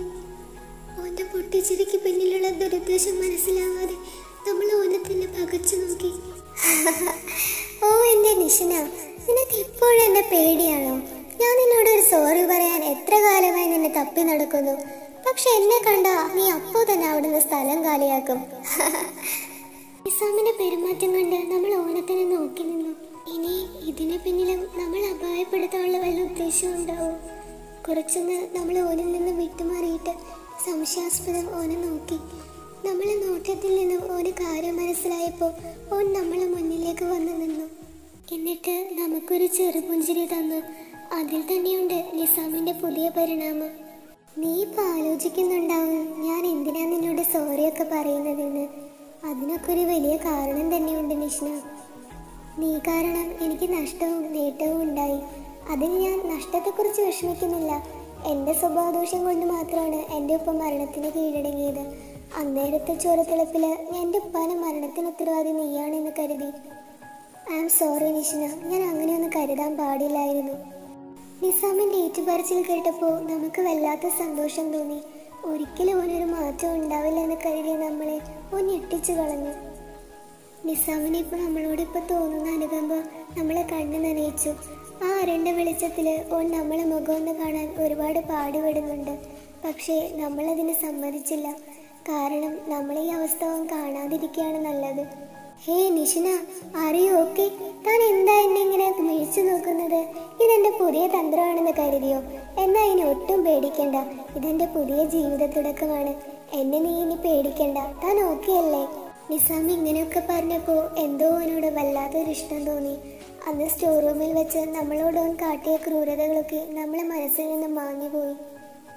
ഓൻ്റെ പൊട്ടിച്ചിരിക്ക് പിന്നിലുള്ള ദുരുദ്ദേശം മനസ്സിലാവാതെ നമ്മൾ ഓനെ തന്നെ പകച്ചു നോക്കി ഓ എൻ്റെ നിഷന നിനക്ക് ഇപ്പോഴും എന്നെ പേടിയാണോ ഞാൻ നിന്നോട് ഒരു സോറി പറയാൻ എത്ര കാലമായി നിന്നെ തപ്പി നടക്കുന്നു പക്ഷെ എന്നെ കണ്ട നീ അപ്പോ തന്നെ അവിടുന്ന് സ്ഥലം കാലിയാക്കും നിസാമിന്റെ പെരുമാറ്റം കണ്ട് നമ്മൾ ഓണത്തിനെ നോക്കി നിന്നു ഇനി ഇതിന് പിന്നിലും നമ്മൾ അപായപ്പെടുത്താനുള്ള വല്ല ഉദ്ദേശവും ഉണ്ടാവും കുറച്ചൊന്ന് നമ്മൾ ഓനിൽ നിന്ന് വിട്ടുമാറിയിട്ട് സംശയാസ്പദം ഓനെ നോക്കി നമ്മളെ നോട്ടത്തിൽ നിന്നും ഓന് കാര്യം മനസ്സിലായപ്പോൾ ഓൻ നമ്മളെ മുന്നിലേക്ക് വന്നു നിന്നു എന്നിട്ട് നമുക്കൊരു ചെറുപുഞ്ചിരി തന്നു അതിൽ തന്നെയുണ്ട് നിസാമിന്റെ പുതിയ പരിണാമം നീ ഇപ്പൊ ആലോചിക്കുന്നുണ്ടാവും ഞാൻ എന്തിനാ നിന്നോട് സോറിയൊക്കെ പറയുന്നതെന്ന് അതിനൊക്കെ ഒരു വലിയ കാരണം തന്നെയുണ്ട് നിഷ്ണ നീ കാരണം എനിക്ക് നഷ്ടവും നേട്ടവും ഉണ്ടായി അതിൽ ഞാൻ നഷ്ടത്തെക്കുറിച്ച് വിഷമിക്കുന്നില്ല എൻ്റെ സ്വഭാവദോഷം കൊണ്ട് മാത്രമാണ് എൻ്റെ ഉപ്പ മരണത്തിന് കീഴടങ്ങിയത് അന്നേരത്തെ ചോരത്തിളപ്പിൽ എൻ്റെ ഉപ്പാനെ മരണത്തിന് ഉത്തരവാദി നീയാണെന്ന് കരുതി ഐ ആം സോറി നിഷ്ണ ഞാൻ അങ്ങനെയൊന്നും കരുതാൻ പാടില്ലായിരുന്നു നിസാമിൻ്റെ ഏറ്റുപറച്ചിൽ കേട്ടപ്പോൾ നമുക്ക് വല്ലാത്ത സന്തോഷം തോന്നി ഒരിക്കലും ഓനൊരു മാറ്റം ഉണ്ടാവില്ല എന്ന് കരുതി നമ്മളെ ഓൻ ഞെട്ടിച്ചു കളഞ്ഞു നിസാമിന് ഇപ്പോൾ നമ്മളോട് ഇപ്പോൾ തോന്നുന്ന അനുകമ്പ നമ്മളെ കണ്ണ് നനയിച്ചു ആ അരണ്ട വെളിച്ചത്തിൽ ഓൻ നമ്മളെ മുഖമൊന്ന് കാണാൻ ഒരുപാട് പാടുപെടുന്നുണ്ട് പക്ഷേ നമ്മളതിന് സമ്മതിച്ചില്ല കാരണം നമ്മൾ ഈ അവസ്ഥ അവൻ കാണാതിരിക്കുകയാണ് നല്ലത് ഹേ നിഷിന അറിയോ ഓക്കെ താൻ എന്താ എന്നെ ഇങ്ങനെ മിഴിച്ചു നോക്കുന്നത് ഇതെന്റെ പുതിയ തന്ത്രമാണെന്ന് കരുതിയോ എന്നാ ഇനി ഒട്ടും പേടിക്കണ്ട ഇതെന്റെ പുതിയ ജീവിത തുടക്കമാണ് എന്നെ നീ ഇനി പേടിക്കണ്ട താൻ ഓക്കെ അല്ലേ നിസാം ഇങ്ങനെയൊക്കെ പറഞ്ഞപ്പോൾ എന്തോ അവനോട് വല്ലാത്തൊരു ഇഷ്ടം തോന്നി അന്ന് സ്റ്റോർ റൂമിൽ വെച്ച് നമ്മളോട് അവൻ കാട്ടിയ ക്രൂരതകളൊക്കെ നമ്മളെ മനസ്സിൽ നിന്ന് മാഞ്ഞുപോയി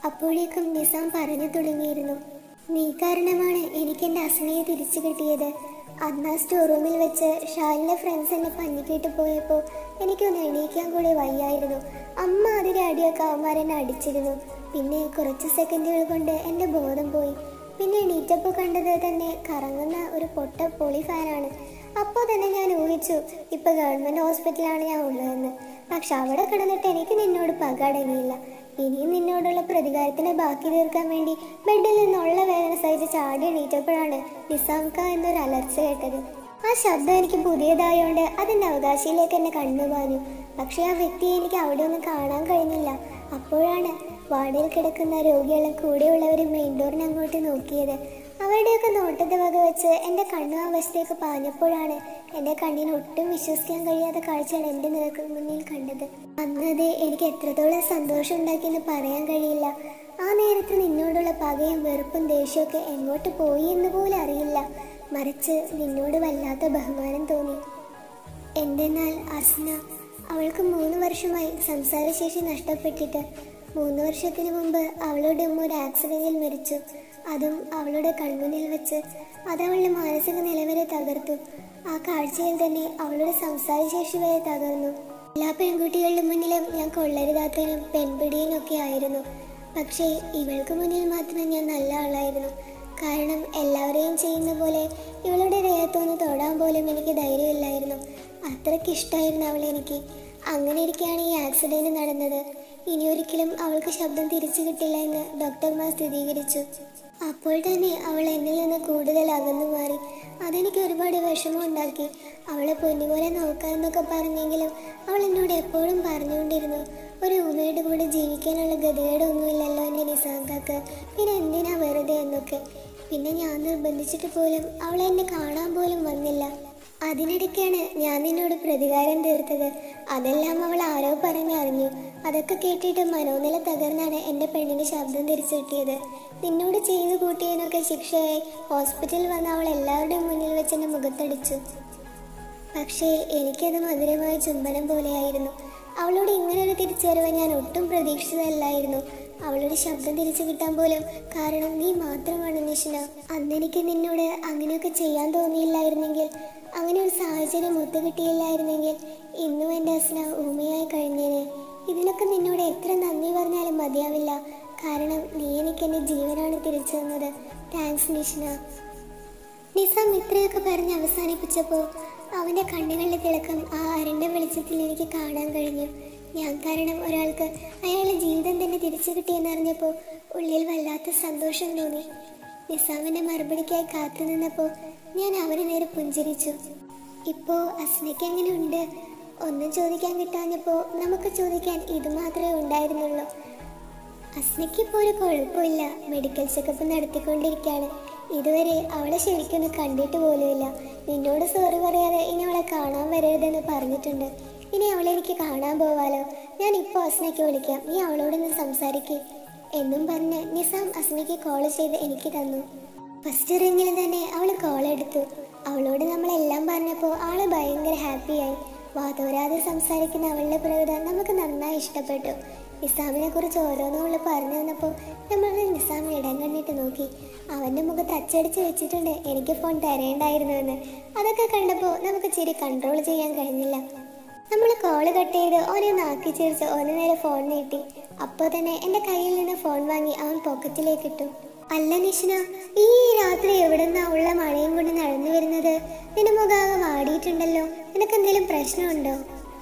അപ്പോഴേക്കും നിസാം പറഞ്ഞു തുടങ്ങിയിരുന്നു നീ കാരണമാണ് എനിക്ക് എൻ്റെ അസ്നയെ തിരിച്ചു കിട്ടിയത് അന്ന് ആ സ്റ്റോർ റൂമിൽ വെച്ച് ഷാലിൻ്റെ ഫ്രണ്ട്സ് എന്നെ പഞ്ഞിക്കിട്ട് പോയപ്പോൾ എനിക്കൊന്ന് എണീക്കാൻ കൂടി വയ്യായിരുന്നു അമ്മ അതിരെ അടിയൊക്കെ അവന്മാരെന്നെ അടിച്ചിരുന്നു പിന്നെ കുറച്ച് സെക്കൻഡുകൾ കൊണ്ട് എൻ്റെ ബോധം പോയി പിന്നെ എണീറ്റപ്പോൾ കണ്ടത് തന്നെ കറങ്ങുന്ന ഒരു പൊട്ട പൊളി ഫാനാണ് അപ്പോൾ തന്നെ ഞാൻ ഊഹിച്ചു ഇപ്പൊ ഗവൺമെന്റ് ഹോസ്പിറ്റലാണ് ഞാൻ ഉള്ളതെന്ന് പക്ഷെ അവിടെ കിടന്നിട്ട് എനിക്ക് നിന്നോട് പക അടങ്ങിയില്ല ഇനിയും നിന്നോടുള്ള പ്രതികാരത്തിന് ബാക്കി തീർക്കാൻ വേണ്ടി ബെഡിൽ നിന്നുള്ള വേദന സഹിച്ച് ചാടി എണീറ്റപ്പോഴാണ് നിസാംക എന്നൊരു അലർച്ച കേട്ടത് ആ ശബ്ദം എനിക്ക് പുതിയതായോണ്ട് അതിന്റെ അവകാശിയിലേക്ക് എന്നെ കണ്ണു പാഞ്ഞു പക്ഷെ ആ വ്യക്തിയെ എനിക്ക് അവിടെ ഒന്നും കാണാൻ കഴിഞ്ഞില്ല അപ്പോഴാണ് വാർഡിൽ കിടക്കുന്ന രോഗികളും കൂടെയുള്ളവരും മെയിൻ ഡോറിന് അങ്ങോട്ട് നോക്കിയത് അവരുടെയൊക്കെ നോട്ടത്തെ വക വെച്ച് എൻ്റെ കണ്ണു ആ വശത്തേക്ക് പാഞ്ഞപ്പോഴാണ് എൻ്റെ കണ്ണിന് ഒട്ടും വിശ്വസിക്കാൻ കഴിയാത്ത കാഴ്ചയാണ് എൻ്റെ നേർക്ക് മുന്നിൽ കണ്ടത് അന്നത് എനിക്ക് എത്രത്തോളം സന്തോഷം ഉണ്ടാക്കിയെന്ന് പറയാൻ കഴിയില്ല ആ നേരത്ത് നിന്നോടുള്ള പകയും വെറുപ്പും ദേഷ്യമൊക്കെ എങ്ങോട്ട് പോയി എന്ന് പോലും അറിയില്ല മറിച്ച് നിന്നോട് വല്ലാത്ത ബഹുമാനം തോന്നി എന്തെന്നാൽ അസ്ന അവൾക്ക് മൂന്ന് വർഷമായി സംസാരശേഷി നഷ്ടപ്പെട്ടിട്ട് മൂന്ന് വർഷത്തിന് മുമ്പ് അവളുടെ ഉമ്മ ഒരു ആക്സിഡന്റിൽ മരിച്ചു അതും അവളുടെ കൺമുന്നിൽ വെച്ച് അത് അവളുടെ മാനസിക നിലവരെ തകർത്തു ആ കാഴ്ചയിൽ തന്നെ അവളുടെ സംസാരശേഷി വരെ തകർന്നു എല്ലാ പെൺകുട്ടികളുടെ മുന്നിലും ഞാൻ കൊള്ളരുതാത്തതിനും പെൺപിടിയനും ഒക്കെ ആയിരുന്നു പക്ഷേ ഇവൾക്ക് മുന്നിൽ മാത്രം ഞാൻ നല്ല ആളായിരുന്നു കാരണം എല്ലാവരെയും ചെയ്യുന്ന പോലെ ഇവളുടെ ദേഹത്തൊന്ന് തൊടാൻ പോലും എനിക്ക് ധൈര്യമില്ലായിരുന്നു അത്രയ്ക്ക് ഇഷ്ടമായിരുന്നു അവൾ എനിക്ക് അങ്ങനെ ഇരിക്കെയാണ് ഈ ആക്സിഡന്റ് നടന്നത് ഇനി ഒരിക്കലും അവൾക്ക് ശബ്ദം തിരിച്ചു കിട്ടില്ല എന്ന് ഡോക്ടർമാർ സ്ഥിരീകരിച്ചു അപ്പോൾ തന്നെ അവൾ എന്നിൽ നിന്ന് കൂടുതൽ അകന്നു മാറി അതെനിക്ക് ഒരുപാട് വിഷമം ഉണ്ടാക്കി അവളെ പൊന്നുപോലെ നോക്കാമെന്നൊക്കെ പറഞ്ഞെങ്കിലും അവൾ എന്നോട് എപ്പോഴും പറഞ്ഞുകൊണ്ടിരുന്നു ഒരു ഉമ്മയുടെ കൂടെ ജീവിക്കാനുള്ള ഗതികേടൊന്നുമില്ലല്ലോ എൻ്റെ നിസാങ്കാക്ക് പിന്നെ എന്തിനാ വെറുതെ എന്നൊക്കെ പിന്നെ ഞാൻ നിർബന്ധിച്ചിട്ട് പോലും അവൾ എന്നെ കാണാൻ പോലും വന്നില്ല അതിനിടയ്ക്കാണ് ഞാൻ നിന്നോട് പ്രതികാരം തീർത്തത് അതെല്ലാം അവൾ ആരോ പറഞ്ഞറിഞ്ഞു അതൊക്കെ കേട്ടിട്ട് മനോനില തകർന്നാണ് എൻ്റെ പെണ്ണിന് ശബ്ദം തിരിച്ചു കിട്ടിയത് നിന്നോട് ചെയ്തു കൂട്ടിയതിനൊക്കെ ശിക്ഷയായി ഹോസ്പിറ്റലിൽ വന്ന അവൾ എല്ലാവരുടെയും മുന്നിൽ വെച്ച് എൻ്റെ മുഖത്തടിച്ചു പക്ഷേ എനിക്കത് മധുരമായ ചുംബനം പോലെയായിരുന്നു അവളോട് ഇങ്ങനൊരു തിരിച്ചുവരവ് ഞാൻ ഒട്ടും പ്രതീക്ഷിച്ചതല്ലായിരുന്നു അവളുടെ ശബ്ദം തിരിച്ചു കിട്ടാൻ പോലും കാരണം നീ മാത്രമാണ് നിഷിന അന്ന് എനിക്ക് നിന്നോട് അങ്ങനെയൊക്കെ ചെയ്യാൻ തോന്നിയില്ലായിരുന്നെങ്കിൽ അങ്ങനെ ഒരു സാഹചര്യം ഒത്തു കിട്ടിയില്ലായിരുന്നെങ്കിൽ ഇന്നും എൻ്റെ അസ്ന ഊമയായി കഴിഞ്ഞേനെ ഇതിനൊക്കെ നിന്നോട് എത്ര നന്ദി പറഞ്ഞാലും മതിയാവില്ല കാരണം നീ എനിക്ക് എൻ്റെ ജീവനാണ് തിരിച്ചു തന്നത് താങ്ക്സ് നിഷിന നിസാം ഇത്രയൊക്കെ പറഞ്ഞ് അവസാനിപ്പിച്ചപ്പോൾ അവൻ്റെ കണ്ണുകളിലെ തിളക്കം ആ അരണ്ട വെളിച്ചത്തിൽ എനിക്ക് കാണാൻ കഴിഞ്ഞു ഞാൻ കാരണം ഒരാൾക്ക് അയാളുടെ ജീവിതം തന്നെ തിരിച്ചു കിട്ടിയെന്നറിഞ്ഞപ്പോൾ ഉള്ളിൽ വല്ലാത്ത സന്തോഷം തോന്നി നിസാമിൻ്റെ മറുപടിക്കായി കാത്തു നിന്നപ്പോൾ ഞാൻ അവന് നേരെ പുഞ്ചിരിച്ചു ഇപ്പോൾ അസ്നയ്ക്ക് എങ്ങനെയുണ്ട് ഒന്നും ചോദിക്കാൻ കിട്ടാഞ്ഞപ്പോൾ നമുക്ക് ചോദിക്കാൻ ഇത് മാത്രമേ ഉണ്ടായിരുന്നുള്ളൂ അസ്നയ്ക്ക് ഇപ്പോൾ ഒരു കുഴപ്പമില്ല മെഡിക്കൽ ചെക്കപ്പ് നടത്തിക്കൊണ്ടിരിക്കുകയാണ് ഇതുവരെ അവളെ ശരിക്കൊന്നും കണ്ടിട്ട് പോലുമില്ല നിന്നോട് സോറി പറയാതെ ഇനി അവളെ കാണാൻ വരരുതെന്ന് പറഞ്ഞിട്ടുണ്ട് ഇനി അവളെ എനിക്ക് കാണാൻ പോവാലോ ഞാൻ ഇപ്പോൾ അസ്നയ്ക്ക് വിളിക്കാം നീ അവളോടൊന്ന് സംസാരിക്കേ എന്നും പറഞ്ഞ് നിസാം അസ്നയ്ക്ക് കോൾ ചെയ്ത് എനിക്ക് തന്നു ഫസ്റ്റ് റിങ്ങിൽ തന്നെ അവൾ കോൾ എടുത്തു അവളോട് നമ്മളെല്ലാം പറഞ്ഞപ്പോൾ ആള് ഭയങ്കര ഹാപ്പിയായി വാതോരാതെ സംസാരിക്കുന്ന അവളുടെ പ്രകൃതം നമുക്ക് നന്നായി ഇഷ്ടപ്പെട്ടു നിസാമിനെ കുറിച്ച് ഓരോന്നും അവള് പറഞ്ഞു തന്നപ്പോൾ നമ്മൾ നിസാം ഇടം കണ്ടിട്ട് നോക്കി അവന്റെ മുഖത്ത് അച്ചടിച്ച് വെച്ചിട്ടുണ്ട് എനിക്ക് ഫോൺ തരേണ്ടായിരുന്നു എന്ന് അതൊക്കെ കണ്ടപ്പോൾ നമുക്ക് ചിരി കൺട്രോൾ ചെയ്യാൻ കഴിഞ്ഞില്ല നമ്മൾ കോള് കട്ട് ചെയ്ത് ഓനെ നാക്കി ചിരിച്ച് ഓന് നേരെ ഫോൺ നീട്ടി അപ്പോൾ തന്നെ എൻ്റെ കയ്യിൽ നിന്ന് ഫോൺ വാങ്ങി അവൻ പോക്കറ്റിലേക്ക് ഇട്ടു അല്ല നിഷിന ഈ രാത്രി എവിടുന്നാ ഉള്ള മഴയും കൊണ്ട് നടന്നു വരുന്നത് നിന്റെ മുഖാകെ വാടിയിട്ടുണ്ടല്ലോ നിനക്ക് എന്തെങ്കിലും പ്രശ്നമുണ്ടോ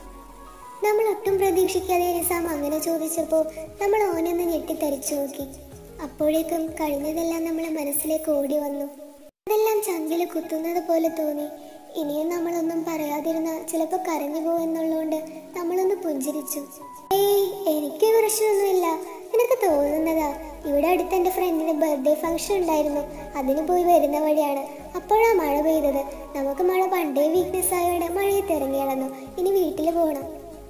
നമ്മൾ ഒട്ടും പ്രതീക്ഷിക്കാതെ നിസാം അങ്ങനെ ചോദിച്ചപ്പോൾ നമ്മൾ ഓനൊന്ന് ഞെട്ടിത്തരിച്ചു നോക്കി അപ്പോഴേക്കും കഴിഞ്ഞതെല്ലാം നമ്മളെ മനസ്സിലേക്ക് ഓടി വന്നു അതെല്ലാം ചങ്കില് കുത്തുന്നത് പോലെ തോന്നി ഇനിയും നമ്മളൊന്നും പറയാതിരുന്ന ചിലപ്പോൾ കരഞ്ഞു പോകുമെന്നുള്ളതുകൊണ്ട് നമ്മളൊന്ന് പുഞ്ചിരിച്ചു ഏയ് എനിക്ക് പ്രശ്നമൊന്നുമില്ല നിനക്ക് തോന്നുന്നതാ ഇവിടെ അടുത്ത് എൻ്റെ ഫ്രണ്ടിന്റെ ബർത്ത്ഡേ ഫംഗ്ഷൻ ഉണ്ടായിരുന്നു അതിന് പോയി വരുന്ന വഴിയാണ് അപ്പോഴാ മഴ പെയ്തത് നമുക്ക് മഴ പണ്ടേ വീക്ക്നെസ് ആയതുകൊണ്ട് മഴയത്ത് ഇറങ്ങി കിടന്നു ഇനി വീട്ടിൽ പോകണം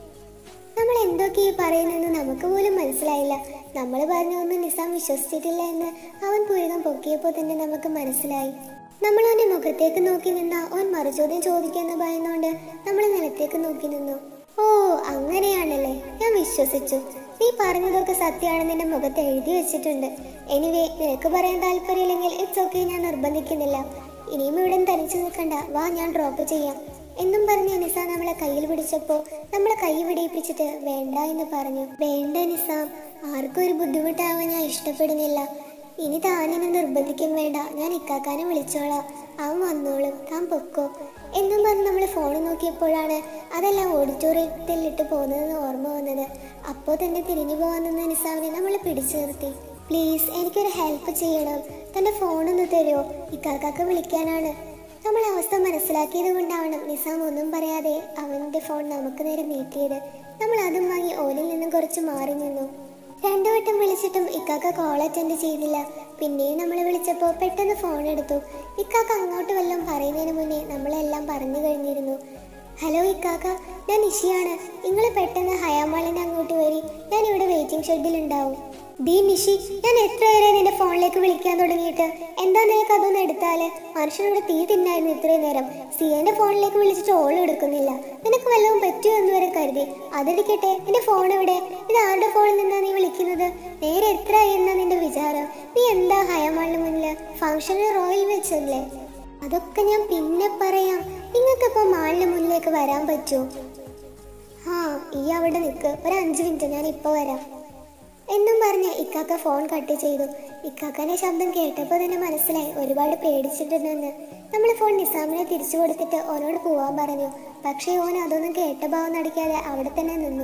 നമ്മൾ എന്തൊക്കെ ഈ പറയുന്നെന്ന് നമുക്ക് പോലും മനസ്സിലായില്ല നമ്മൾ പറഞ്ഞൊന്നും നിസാം വിശ്വസിച്ചിട്ടില്ല എന്ന് അവൻ പുരുകം പൊക്കിയപ്പോൾ തന്നെ നമുക്ക് മനസ്സിലായി നമ്മൾ അവന്റെ മുഖത്തേക്ക് നോക്കി നിന്ന അവൻ മറുചോദ്യം ചോദിക്കുമെന്ന് ഭയന്നുകൊണ്ട് നമ്മൾ നിലത്തേക്ക് നോക്കി നിന്നു ഓ അങ്ങനെയാണല്ലേ ഞാൻ വിശ്വസിച്ചു നീ പറഞ്ഞതൊക്കെ സത്യമാണെന്ന് എന്റെ മുഖത്ത് എഴുതി വെച്ചിട്ടുണ്ട് എനിവേ നിനക്ക് പറയാൻ താല്പര്യമില്ലെങ്കിൽ ഇറ്റ്സ് ഓക്കെ ഞാൻ നിർബന്ധിക്കുന്നില്ല ഇനിയും ഇവിടെ തനിച്ചു നിൽക്കണ്ട വാ ഞാൻ ഡ്രോപ്പ് ചെയ്യാം എന്നും പറഞ്ഞ് നിസാം നമ്മളെ കയ്യിൽ പിടിച്ചപ്പോൾ നമ്മളെ കൈ പിടിപ്പിച്ചിട്ട് വേണ്ട എന്ന് പറഞ്ഞു വേണ്ട നിസാം ആർക്കും ഒരു ബുദ്ധിമുട്ടാവാൻ ഞാൻ ഇഷ്ടപ്പെടുന്നില്ല ഇനി താനെന്നെ നിർബന്ധിക്കും വേണ്ട ഞാൻ ഇക്കാക്കാനെ വിളിച്ചോളാം അവൻ വന്നോളും താൻ പൊക്കോ എന്നും പറഞ്ഞ് നമ്മൾ ഫോൺ നോക്കിയപ്പോഴാണ് അതെല്ലാം ഓഡിറ്റോറിയത്തിൽ ഇട്ട് പോകുന്നതെന്ന് ഓർമ്മ വന്നത് അപ്പോൾ തന്നെ തിരിഞ്ഞു പോകാൻ നിന്ന നിസാമിനെ നമ്മൾ പിടിച്ചു നിർത്തി പ്ലീസ് എനിക്കൊരു ഹെൽപ്പ് ചെയ്യണം തൻ്റെ ഫോണൊന്ന് തരുമോ ഇക്കാക്കാക്ക് വിളിക്കാനാണ് നമ്മൾ അവസ്ഥ മനസ്സിലാക്കിയത് കൊണ്ടാവണം നിസാം ഒന്നും പറയാതെ അവൻ്റെ ഫോൺ നമുക്ക് നേരെ നീട്ടിയത് നമ്മൾ അതും വാങ്ങി ഓലിൽ നിന്നും കുറച്ച് മാറി നിന്നു രണ്ടു വട്ടം വിളിച്ചിട്ടും ഇക്കാക്ക കോൾ അറ്റൻഡ് ചെയ്തില്ല പിന്നെയും നമ്മൾ വിളിച്ചപ്പോൾ പെട്ടെന്ന് ഫോൺ എടുത്തു ഇക്കാക്ക അങ്ങോട്ട് വല്ലതും പറയുന്നതിന് മുന്നേ നമ്മളെല്ലാം പറഞ്ഞു കഴിഞ്ഞിരുന്നു ഹലോ ഇക്കാക്ക ഞാൻ നിഷിയാണ് നിങ്ങൾ പെട്ടെന്ന് ഹയാമാളിനെ അങ്ങോട്ട് വരി ഞാൻ ഇവിടെ വെയിറ്റിംഗ് ഷെഡിൽ ഉണ്ടാവും ദീ നിഷി ഞാൻ എത്ര നേരെ നിന്റെ ഫോണിലേക്ക് വിളിക്കാൻ തുടങ്ങിയിട്ട് എന്താ നിനക്ക് അതൊന്നും എടുത്താല് മനുഷ്യനോട് തീ തിന്നായിരുന്നു ഇത്രയും നേരം സിയന്റെ ഫോണിലേക്ക് വിളിച്ചിട്ട് ഓൾ എടുക്കുന്നില്ല നിനക്ക് വല്ലതും പറ്റുമോ എന്ന് വരെ കരുതി അതെടുക്കട്ടെ നിന്റെ ഫോൺ എവിടെ ഇത് ആരുടെ ഫോണിൽ നിന്നാ നീ വിളിക്കുന്നത് നേരെ എത്ര എന്നാ നിന്റെ വിചാരം നീ എന്താ ഹയമാളിന് മുന്നില് ഫംഗ്ഷന് റോയൽ വെച്ചല്ലേ അതൊക്കെ ഞാൻ പിന്നെ പറയാം നിങ്ങൾക്കിപ്പോ മാളിന് മുന്നിലേക്ക് വരാൻ പറ്റുമോ ആ ഈ അവിടെ നിൽക്ക് ഒരു അഞ്ച് മിനിറ്റ് ഞാൻ ഇപ്പോൾ വരാം എന്നും പറഞ്ഞ് ഇക്കാക്ക ഫോൺ കട്ട് ചെയ്തു ഇക്കാക്കന്റെ ശബ്ദം കേട്ടപ്പോൾ തന്നെ മനസ്സിലായി ഒരുപാട് പേടിച്ചിട്ടുണ്ടെന്ന് നമ്മൾ ഫോൺ നിസാമിനെ തിരിച്ചു കൊടുത്തിട്ട് ഓനോട് പോവാൻ പറഞ്ഞു പക്ഷേ ഓൻ അതൊന്നും കേട്ട ഭാവം നടിക്കാതെ അവിടെ തന്നെ നിന്നു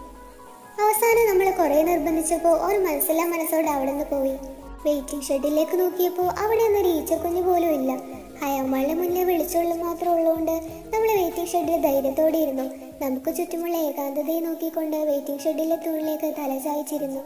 അവസാനം നമ്മൾ കുറേ നിർബന്ധിച്ചപ്പോൾ ഓൻ മനസ്സില്ലാ മനസ്സോടെ അവിടെ നിന്ന് പോയി വെയിറ്റിംഗ് ഷെഡിലേക്ക് നോക്കിയപ്പോൾ അവിടെ ഒന്നും ഈച്ചക്കുഞ്ഞ് പോലും ഇല്ല അയാളുടെ മുന്നേ വിളിച്ചുള്ള മാത്രം ഉള്ളതുകൊണ്ട് നമ്മൾ വെയിറ്റിംഗ് ഷെഡിൽ ധൈര്യത്തോടെ ഇരുന്നു നമുക്ക് ചുറ്റുമുള്ള ഏകാന്തതയെ നോക്കിക്കൊണ്ട് വെയിറ്റിംഗ് ഷെഡിലെ തൂണിലേക്ക് തലചായ്ച്ചിരുന്നു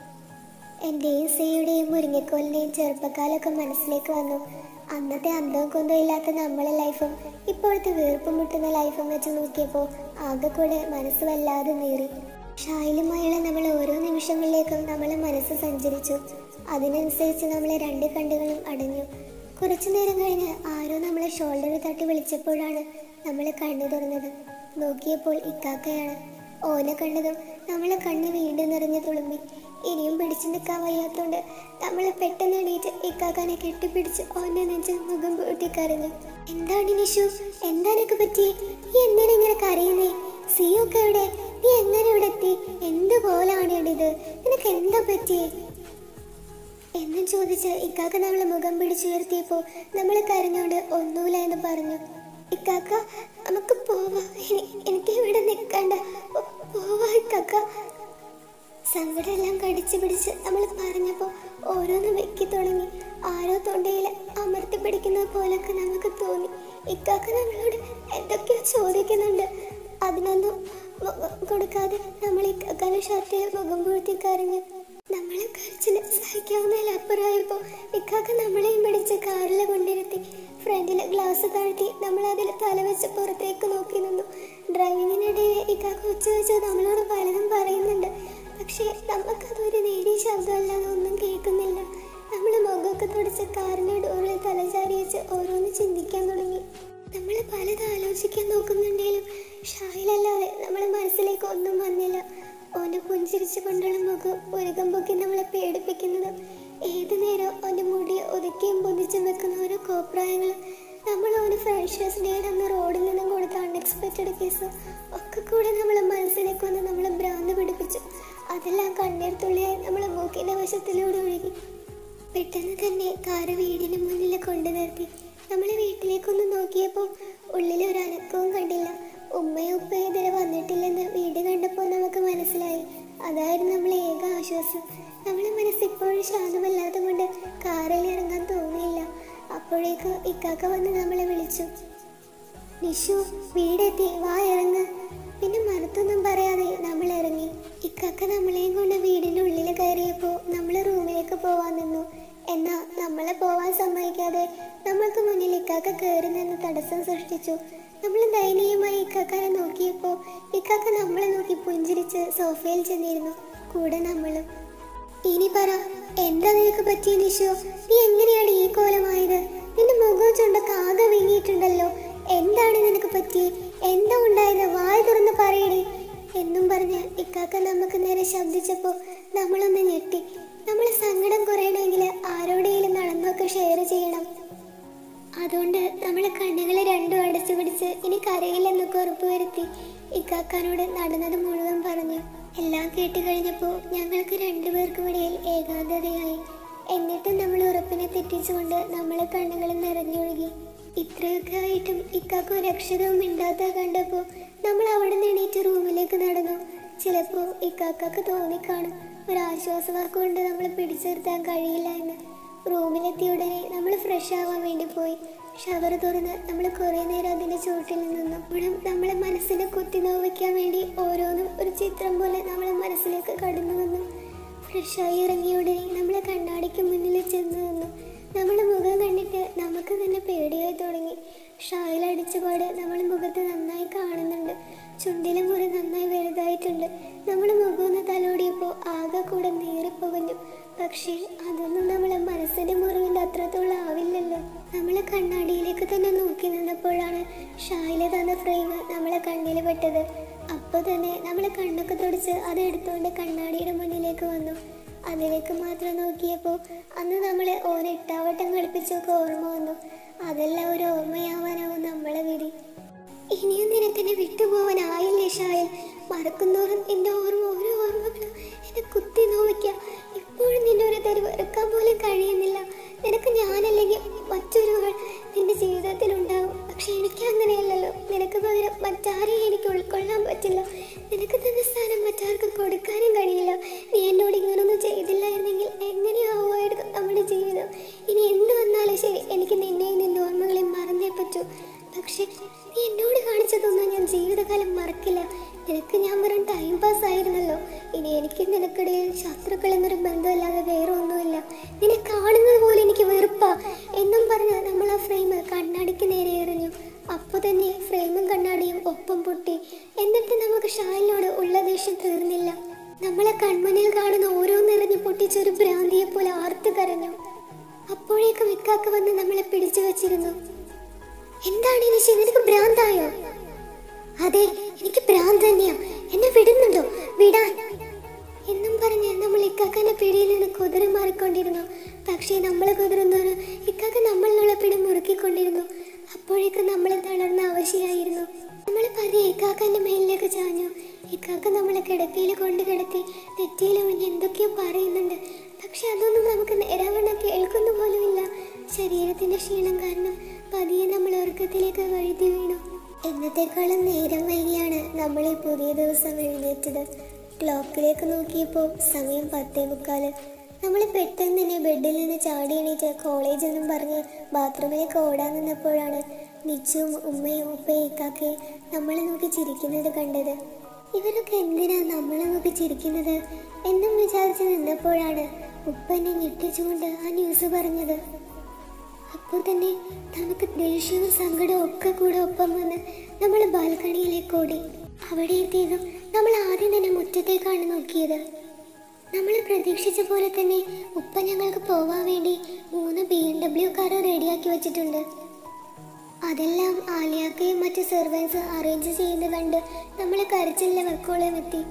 എൻ്റെയും സിയുടെയും മുരിങ്ങക്കോലിൻ്റെയും ചെറുപ്പക്കാലൊക്കെ മനസ്സിലേക്ക് വന്നു അന്നത്തെ അന്തവും കുന്തവും ഇല്ലാത്ത നമ്മളെ ലൈഫും ഇപ്പോഴത്തെ വീർപ്പ് മുട്ടുന്ന ലൈഫും വെച്ച് നോക്കിയപ്പോൾ ആകെ കൂടെ മനസ്സ് വല്ലാതെ നീറി ഷായിലുമായുള്ള നമ്മൾ ഓരോ നിമിഷങ്ങളിലേക്കും നമ്മളെ മനസ്സ് സഞ്ചരിച്ചു അതിനനുസരിച്ച് നമ്മളെ രണ്ട് കണ്ണുകളും അടഞ്ഞു കുറച്ചു നേരം കഴിഞ്ഞ് ആരോ നമ്മളെ ഷോൾഡറിൽ തട്ടി വിളിച്ചപ്പോഴാണ് നമ്മൾ കണ്ണു തുറന്നത് നോക്കിയപ്പോൾ ഇക്കാക്കയാണ് ഓനെ കണ്ടതും നമ്മളെ കണ്ണ് വീണ്ടും നിറഞ്ഞു തുളുമ്പി ഇനിയും പിടിച്ചു നിൽക്കാൻ വയ്യാത്തോണ്ട് നമ്മൾ പെട്ടെന്ന് എണീറ്റ് ഇക്കാക്കാനെ കെട്ടിപ്പിടിച്ച് ഓന്റെ നെഞ്ചിൽ മുഖം പൂട്ടി കരഞ്ഞു എന്താണ് നിഷു എന്താണൊക്കെ പറ്റി നീ എന്തിനാ ഇങ്ങനെ കരയുന്നേ സിയൊക്കെ എവിടെ നീ എങ്ങനെ ഇവിടെ എത്തി എന്ത് പോലാണ് ഇത് നിനക്ക് എന്താ പറ്റിയേ എന്നും ചോദിച്ച് ഇക്കാക്ക നമ്മളെ മുഖം പിടിച്ചുയർത്തിയപ്പോൾ നമ്മൾ കരഞ്ഞോണ്ട് ഒന്നുമില്ല എന്ന് പറഞ്ഞു ഇക്കാക്ക നമുക്ക് പോവാ എനി- എനിക്ക് ഇവിടെ നിൽക്കണ്ട പോ- പോവാ ഇക്കാക്ക സങ്കടമെല്ലാം കടിച്ചു പിടിച്ച് നമ്മൾ പറഞ്ഞപ്പോൾ ഓരോന്ന് വെക്കി തുടങ്ങി ആരോ തൊണ്ടയിൽ അമർത്തി പിടിക്കുന്നത് പോലൊക്കെ നമുക്ക് തോന്നി ഇക്കാക്ക നമ്മളോട് എന്തൊക്കെയോ ചോദിക്കുന്നുണ്ട് അതിനൊന്നും മുഖം കൊടുക്കാതെ നമ്മൾ ഇക്കാക്കാന്റെ ഷർട്ടിൽ മുഖം പൂഴ്ത്തി കരഞ്ഞു നമ്മളെ കരച്ചിന് സഹിക്കാവുന്നതിലപ്പുറമായപ്പോൾ ഇക്കാക്ക നമ്മളെയും പിടിച്ച് കാറിൽ കൊണ്ടിരുത്തി ഫ്രണ്ടിലെ ഗ്ലാസ് താഴ്ത്തി നമ്മൾ അതിൽ തലവെച്ച് പുറത്തേക്ക് നോക്കി നിന്നു ഡ്രൈവിങ്ങിനിടയിൽ ഇക്കാക്ക ഉച്ച വെച്ച് നമ്മളോട് പലതും പറയുന്നുണ്ട് പക്ഷേ നമുക്കതൊരു നേരിയ ശബ്ദമല്ലാതെ ഒന്നും കേൾക്കുന്നില്ല നമ്മൾ മുഖമൊക്കെ തുടച്ച് കാറിന്റെ ഡോറിൽ തലചാരി വെച്ച് ഓരോന്ന് ചിന്തിക്കാൻ തുടങ്ങി നമ്മൾ പലത് ആലോചിക്കാൻ നോക്കുന്നുണ്ടെങ്കിലും ഷായിലല്ലാതെ നമ്മളെ മനസ്സിലേക്ക് ഒന്നും വന്നില്ല ഓന്റെ പുഞ്ചിരിച്ചു കൊണ്ടുള്ള മുഖം ഉരുകം പൊക്കി നമ്മളെ പേടിപ്പിക്കുന്നതും ഏതു നേരം ഓന്റെ മുടി ഒതുക്കിയും പൊതിച്ചും വെക്കുന്ന ഓരോ കോപ്രായങ്ങളും നമ്മൾ ഓന് ഫ്രണ്ട്ഷേഴ്സ് ഡേ അന്ന് റോഡിൽ നിന്നും കൊടുത്ത അൺഎക്സ്പെക്റ്റഡ് കേസും ഒക്കെ കൂടെ നമ്മളെ മനസ്സിലേക്ക് വന്ന് നമ്മളെ ഭ്രാന്ത് പിടിപ്പിച്ചു അതെല്ലാം കണ്ണീർ തുള്ളിയായി നമ്മളെ മൂക്കിന്റെ വശത്തിലൂടെ ഒഴുകി പെട്ടെന്ന് തന്നെ കാറ് വീടിന് മുന്നിൽ കൊണ്ടു നിർത്തി നമ്മൾ വീട്ടിലേക്കൊന്ന് നോക്കിയപ്പോൾ ഉള്ളിൽ ഒരു അനക്കവും കണ്ടില്ല ഉമ്മയും ഉപ്പയും ഇതിൽ വന്നിട്ടില്ലെന്ന് വീട് കണ്ടപ്പോൾ നമുക്ക് മനസ്സിലായി അതായിരുന്നു നമ്മളെ ഏക ആശ്വാസം നമ്മളെ മനസ്സ് ഇപ്പോഴും ശാന്തമല്ലാത്തത് കൊണ്ട് കാറിൽ ഇറങ്ങാൻ തോന്നിയില്ല അപ്പോഴേക്ക് ഇക്കാക്ക വന്ന് നമ്മളെ വിളിച്ചു നിഷു വീടെത്തി വാ ഇറങ്ങ് പിന്നെ മറുത്തൊന്നും പറയാതെ നമ്മൾ ഇറങ്ങി ഇക്കാക്ക നമ്മളെയും കൊണ്ട് വീടിന്റെ ഉള്ളിൽ കയറിയപ്പോൾ നമ്മൾ റൂമിലേക്ക് പോവാൻ നിന്നു എന്നാ നമ്മളെ പോവാൻ സമ്മതിക്കാതെ നമ്മൾക്ക് മുന്നിൽ ഇക്കാക്ക കയറി നിന്ന് തടസ്സം സൃഷ്ടിച്ചു നമ്മൾ ദയനീയമായി ഇക്കാക്കാനെ നോക്കിയപ്പോൾ ഇക്കാക്ക നമ്മളെ നോക്കി പുഞ്ചിരിച്ച് സോഫയിൽ ചെന്നിരുന്നു കൂടെ നമ്മളും ഇനി പറ എന്താ നിനക്ക് പറ്റിയ നിഷു നീ എങ്ങനെയാണ് ഈ കോലമായത് നിന്റെ മുഖവും ചുണ്ടൊക്കെ ആകെ വീങ്ങിയിട്ടുണ്ടല്ലോ എന്താണ് നിനക്ക് പറ്റി എന്താ ഉണ്ടായത് വായ തുറന്ന് പറയടി എന്നും പറഞ്ഞ് ഇക്കാക്ക നമുക്ക് നേരെ ശബ്ദിച്ചപ്പോൾ നമ്മളൊന്ന് ഞെട്ടി നമ്മൾ സങ്കടം കുറയണമെങ്കിൽ ആരോടെങ്കിലും നടന്നൊക്കെ ഷെയർ ചെയ്യണം അതുകൊണ്ട് നമ്മൾ കണ്ണുകൾ രണ്ടും അടച്ചു പിടിച്ച് ഇനി കരയില്ലെന്നൊക്കെ ഉറപ്പുവരുത്തി ഇക്കാക്കാനോട് നടന്നത് മുഴുവൻ പറഞ്ഞു എല്ലാം കേട്ട് കഴിഞ്ഞപ്പോൾ ഞങ്ങൾക്ക് രണ്ടുപേർക്കും ഇടയിൽ ഏകാന്തതയായി എന്നിട്ടും നമ്മൾ ഉറപ്പിനെ തെറ്റിച്ചുകൊണ്ട് നമ്മളെ കണ്ണുകൾ നിറഞ്ഞൊഴുകി ഇത്രയൊക്കെ ആയിട്ടും ഇക്കാക്കും രക്ഷകവും മിണ്ടാത്ത കണ്ടപ്പോൾ നമ്മൾ അവിടെ നിന്ന് എണീറ്റ് റൂമിലേക്ക് നടന്നു ചിലപ്പോൾ ഇക്കാക്കക്ക് തോന്നിക്കാണും ഒരു ആശ്വാസവാക്ക് കൊണ്ട് നമ്മൾ പിടിച്ചു നിർത്താൻ കഴിയില്ല എന്ന് റൂമിലെത്തിയ ഉടനെ നമ്മൾ ഫ്രഷ് ആവാൻ വേണ്ടി പോയി ഷവർ തുറന്ന് നമ്മൾ കുറേ നേരം അതിൻ്റെ ചുവട്ടിൽ നിന്നു അപ്പോഴും നമ്മളെ മനസ്സിനെ കുത്തി നോവിക്കാൻ വേണ്ടി ഓരോന്നും ഒരു ചിത്രം പോലെ നമ്മളെ മനസ്സിലേക്ക് കടന്നു വന്നു ഫ്രഷായി ഇറങ്ങിയ ഉടനെ നമ്മൾ കണ്ണാടിക്ക് മുന്നിൽ ചെന്ന് നിന്നു നമ്മുടെ മുഖം കണ്ടിട്ട് നമുക്ക് തന്നെ പേടിയായി തുടങ്ങി ഷായിൽ അടിച്ച പാട് നമ്മുടെ മുഖത്ത് നന്നായി കാണുന്നുണ്ട് ചുണ്ടിലെ മുറി നന്നായി വലുതായിട്ടുണ്ട് നമ്മുടെ മുഖം ഒന്ന് തലോടിയപ്പോൾ ആകെ കൂടെ നീറിപ്പുകഞ്ഞു പക്ഷേ അതൊന്നും നമ്മളെ മനസ്സിന്റെ മുറിവിൻ്റെ അത്രത്തോളം ആവില്ലല്ലോ നമ്മളെ കണ്ണാടിയിലേക്ക് തന്നെ നോക്കി നിന്നപ്പോഴാണ് ഷായില തന്ന ഫ്രെയിം നമ്മളെ കണ്ണിൽ പെട്ടത് അപ്പോൾ തന്നെ നമ്മൾ കണ്ണൊക്കെ തുടച്ച് അത് എടുത്തുകൊണ്ട് കണ്ണാടിയുടെ മുന്നിലേക്ക് വന്നു അതിലേക്ക് മാത്രം നോക്കിയപ്പോൾ അന്ന് നമ്മളെ ഓനെട്ടാവട്ടം കളിപ്പിച്ചൊക്കെ ഓർമ്മ വന്നു അതെല്ലാം ഒരു ഓർമ്മയാവാനാവും നമ്മളെ വിധി ഇനിയും നിനക്കെന്നെ വിട്ടുപോവാനായില്ലേ ഷായൽ മറക്കുന്നോറും എൻ്റെ ഓർമ്മ ഓരോ ഓർമ്മകളും എന്നെ കുത്തി നോവിക്കാം ഇപ്പോഴും നിന്നെ ഒരു തരി വെറുക്കാൻ പോലും കഴിയുന്നില്ല നിനക്ക് ഞാനല്ലെങ്കിൽ മറ്റൊരുവൾ നിന്റെ ജീവിതത്തിൽ ഉണ്ടാവും പക്ഷെ എനിക്ക് അങ്ങനെയല്ലല്ലോ നിനക്ക് പകരം മറ്റാരെയും എനിക്ക് ഉൾക്കൊള്ളാൻ പറ്റില്ല നിനക്ക് തന്ന സ്ഥാനം മറ്റാർക്കും കൊടുക്കാനും കഴിയില്ല നീ എന്നോട് ഇങ്ങനൊന്നും ചെയ്തില്ലായിരുന്നെങ്കിൽ എങ്ങനെയാവുമായിരുന്നു നമ്മുടെ ജീവിതം ഇനി എന്ത് വന്നാലും ശരി എനിക്ക് നിന്നെയും നിന്റെ ഓർമ്മകളെയും മറന്നേ പറ്റൂ പക്ഷെ നീ എന്നോട് കാണിച്ചതൊന്നും ഞാൻ ജീവിതകാലം മറക്കില്ല നിനക്ക് ഞാൻ വെറും ടൈം പാസ് ആയിരുന്നല്ലോ ഇനി എനിക്ക് നിനക്കിടയിൽ ശത്രുക്കൾ എന്നൊരു ബന്ധമല്ലാതെ വേറെ ഒന്നുമില്ല നിന്നെ കാണുന്നത് പോലെ എനിക്ക് വെറുപ്പാ എന്നും പറഞ്ഞ് നമ്മൾ ആ ഫ്രെയിം കണ്ണാടിക്ക് നേരെ എറിഞ്ഞു അപ്പോൾ തന്നെ ഫ്രെയിമും കണ്ണാടിയും ഒപ്പം പൊട്ടി എന്നിട്ട് നമുക്ക് ഷാലിനോട് ഉള്ള ദേഷ്യം തീർന്നില്ല നമ്മളെ കൺമുന്നിൽ കാണുന്ന ഓരോന്നെറിഞ്ഞ് പൊട്ടിച്ചൊരു ഭ്രാന്തിയെ പോലെ ആർത്തു കരഞ്ഞു അപ്പോഴേക്കും ഇക്കാക്ക വന്ന് നമ്മളെ പിടിച്ചു വച്ചിരുന്നു എന്താണ് ഈ നിശ്ചയം നിനക്ക് ഭ്രാന്തായോ അതെ എനിക്ക് ഭ്രാന്ത് തന്നെയാ എന്നെ വിടുന്നുണ്ടോ വിടാൻ എന്നും പറഞ്ഞ് നമ്മൾ ഇക്കാക്കന്റെ പിടിയിൽ നിന്ന് കുതിര മാറിക്കൊണ്ടിരുന്നു പക്ഷേ നമ്മൾ കുതിരുന്നവര് ഇക്കാക്ക നമ്മളിലുള്ള പിടി മുറുക്കിക്കൊണ്ടിരുന്നു അപ്പോഴേക്കും നമ്മൾ തളർന്ന അവശയായിരുന്നു നമ്മൾ പതിയെ ഇക്കാക്കന്റെ മേലിലേക്ക് ചാഞ്ഞു ഇക്കാക്ക നമ്മളെ കിടക്കയിൽ കൊണ്ട് കിടത്തി നെറ്റിയിൽ ഒഴിഞ്ഞ് എന്തൊക്കെയോ പറയുന്നുണ്ട് പക്ഷെ അതൊന്നും നമുക്ക് നേരാവണ്ണം കേൾക്കുന്ന പോലുമില്ല ശരീരത്തിന്റെ ക്ഷീണം കാരണം പതിയെ നമ്മൾ ഉറക്കത്തിലേക്ക് വഴുതി വീണു എന്നത്തെക്കാളും നേരം വൈകിയാണ് നമ്മൾ ഈ പുതിയ ദിവസം എഴുന്നേറ്റത് ക്ലോക്കിലേക്ക് നോക്കിയപ്പോൾ സമയം പത്തേ മുക്കാല് നമ്മൾ പെട്ടെന്ന് തന്നെ ബെഡിൽ നിന്ന് ചാടി എണീറ്റ് കോളേജ് എന്നും പറഞ്ഞ് ബാത്റൂമിലേക്ക് ഓടാൻ നിന്നപ്പോഴാണ് നിച്ചുവും ഉമ്മയും ഉപ്പയും ഇക്കാക്കയും നമ്മളെ നോക്കി ചിരിക്കുന്നത് കണ്ടത് ഇവരൊക്കെ എന്തിനാ നമ്മളെ നോക്കി ചിരിക്കുന്നത് എന്നും വിചാരിച്ച് നിന്നപ്പോഴാണ് ഉപ്പ എന്നെ ഞെട്ടിച്ചുകൊണ്ട് ആ ന്യൂസ് പറഞ്ഞത് അപ്പോൾ തന്നെ നമുക്ക് ദേഷ്യവും സങ്കടവും ഒക്കെ കൂടെ ഒപ്പം വന്ന് നമ്മൾ ബാൽക്കണിയിലേക്ക് ഓടി അവിടെ എത്തിയതും നമ്മൾ ആദ്യം തന്നെ മുറ്റത്തേക്കാണ് നോക്കിയത് നമ്മൾ പ്രതീക്ഷിച്ച പോലെ തന്നെ ഉപ്പ ഞങ്ങൾക്ക് പോവാൻ വേണ്ടി മൂന്ന് ബി എം ഡബ്ല്യു കാർ റെഡിയാക്കി വെച്ചിട്ടുണ്ട് അതെല്ലാം ആലിയാക്കയും മറ്റ് സെർവൻസ് അറേഞ്ച് ചെയ്യുന്നത് കണ്ട് നമ്മൾ കരച്ചിലെ വെക്കോളം എത്തി